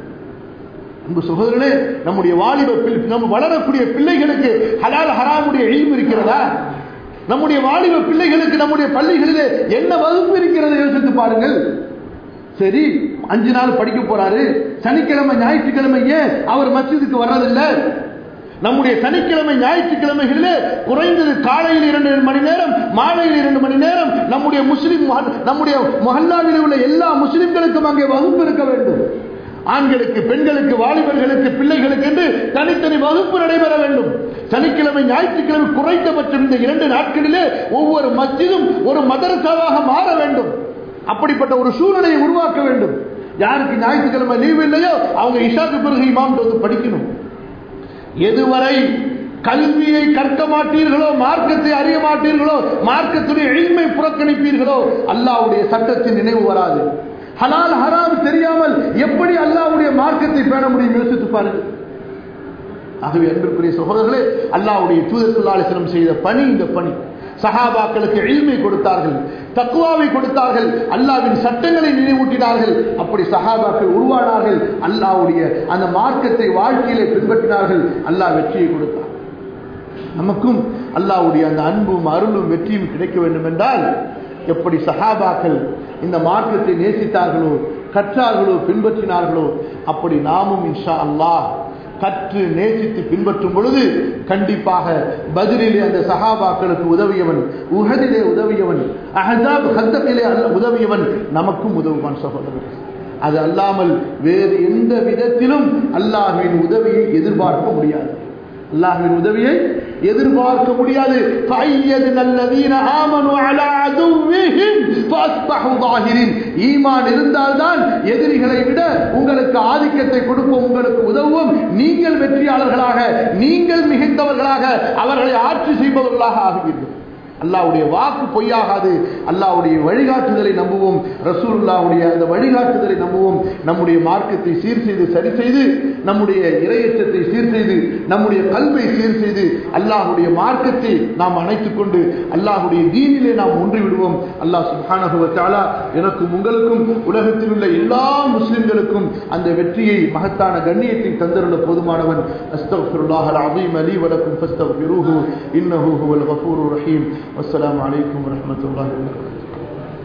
அன்பு சகோதரர்களே நம்முடைய வாலிப நம்ம வளரக்கூடிய பிள்ளைகளுக்கு ஹலால் ஹராமுடைய எழிவு இருக்கிறதா நம்முடைய வாலிப பிள்ளைகளுக்கு நம்முடைய பள்ளிகளிலே என்ன வகுப்பு இருக்கிறது யோசித்து பாருங்கள் சரி அஞ்சு நாள் படிக்க போறாரு சனிக்கிழமை ஞாயிற்றுக்கிழமை ஏன் அவர் மஸ்ஜிதுக்கு வர்றதில்லை நம்முடைய சனிக்கிழமை ஞாயிற்றுக்கிழமைகளிலே குறைந்தது காலையில் இரண்டு மணி நேரம் மாலையில் இரண்டு மணி நேரம் நம்முடைய முஸ்லிம் நம்முடைய மொஹல்லாவில் உள்ள எல்லா முஸ்லிம்களுக்கும் அங்கே வகுப்பு இருக்க வேண்டும் ஆண்களுக்கு பெண்களுக்கு வாலிபர்களுக்கு பிள்ளைகளுக்கு என்று தனித்தனி வகுப்பு நடைபெற வேண்டும் சனிக்கிழமை ஞாயிற்றுக்கிழமை குறைந்தபட்சம் இந்த இரண்டு நாட்களிலே ஒவ்வொரு மஸ்ஜிதும் ஒரு மதரசாவாக மாற வேண்டும் அப்படிப்பட்ட ஒரு சூழ்நிலையை உருவாக்க வேண்டும் யாருக்கு ஞாயிற்றுக்கிழமை லீவு இல்லையோ அவங்க இஷாக்கு பிறகு இமாம் வந்து படிக்கணும் எதுவரை கல்வியை கற்க மாட்டீர்களோ மார்க்கத்தை அறிய மாட்டீர்களோ மார்க்கத்துடைய எளிமை புறக்கணிப்பீர்களோ அல்லாவுடைய சட்டத்தின் நினைவு வராது ஹலால் ஹராம் தெரியாமல் எப்படி அல்லாவுடைய மார்க்கத்தை பேண முடியும் யோசித்து பாருங்கள் ஆகவே அன்பிற்குரிய சகோதரர்களே அல்லாவுடைய தூதர் சுல்லாலிசனம் செய்த பணி இந்த பணி சஹாபாக்களுக்கு எளிமை கொடுத்தார்கள் தக்குவாவை கொடுத்தார்கள் அல்லாவின் சட்டங்களை நினைவூட்டினார்கள் அப்படி சஹாபாக்கள் உருவானார்கள் அல்லாவுடைய அந்த மார்க்கத்தை வாழ்க்கையிலே பின்பற்றினார்கள் அல்லாஹ் வெற்றியை கொடுத்தார் நமக்கும் அல்லாவுடைய அந்த அன்பும் அருளும் வெற்றியும் கிடைக்க வேண்டும் என்றால் எப்படி சஹாபாக்கள் இந்த மார்க்கத்தை நேசித்தார்களோ கற்றார்களோ பின்பற்றினார்களோ அப்படி நாமும் இன்ஷா அல்லாஹ் கற்று நேசித்து பின்பற்றும் பொழுது கண்டிப்பாக பதிலிலே அந்த சகாபாக்களுக்கு உதவியவன் உகதிலே உதவியவன் அஹதாப் ஹத்தத்திலே உதவியவன் நமக்கும் உதவுவான் சகோதரர் அது அல்லாமல் வேறு எந்த விதத்திலும் அல்லாஹுவின் உதவியை எதிர்பார்க்க முடியாது அல்லாஹுவின் உதவியை எதிர்பார்க்க முடியாது ஈமான் இருந்தால்தான் எதிரிகளை விட உங்களுக்கு ஆதிக்கத்தை கொடுப்போம் உங்களுக்கு உதவும் நீங்கள் வெற்றியாளர்களாக நீங்கள் மிகுந்தவர்களாக அவர்களை ஆட்சி செய்பவர்களாக ஆகுவீர்கள் அல்லாவுடைய வாக்கு பொய்யாகாது அல்லாவுடைய வழிகாட்டுதலை நம்புவோம் ரசூல்லாவுடைய அந்த வழிகாட்டுதலை நம்புவோம் நம்முடைய மார்க்கத்தை சீர் செய்து சரி செய்து நம்முடைய இரையச்சத்தை சீர் செய்து நம்முடைய கல்வை சீர் செய்து அல்லாஹுடைய மார்க்கத்தை நாம் அணைத்துக் கொண்டு அல்லாஹுடைய தீனிலே நாம் ஒன்றி விடுவோம் அல்லாஹ் சுபானகுவத்தாலா எனக்கும் உங்களுக்கும் உலகத்தில் உள்ள எல்லா முஸ்லிம்களுக்கும் அந்த வெற்றியை மகத்தான கண்ணியத்தை தந்தருள்ள போதுமானவன் அஸ்தகுல்லாஹ் அலீம் அலி வலக்கும் ஃபஸ்தகுருஹு இன்னஹு ஹுவல் கஃபூருர் ரஹீம் والسلام عليكم ورحمة الله وبركاته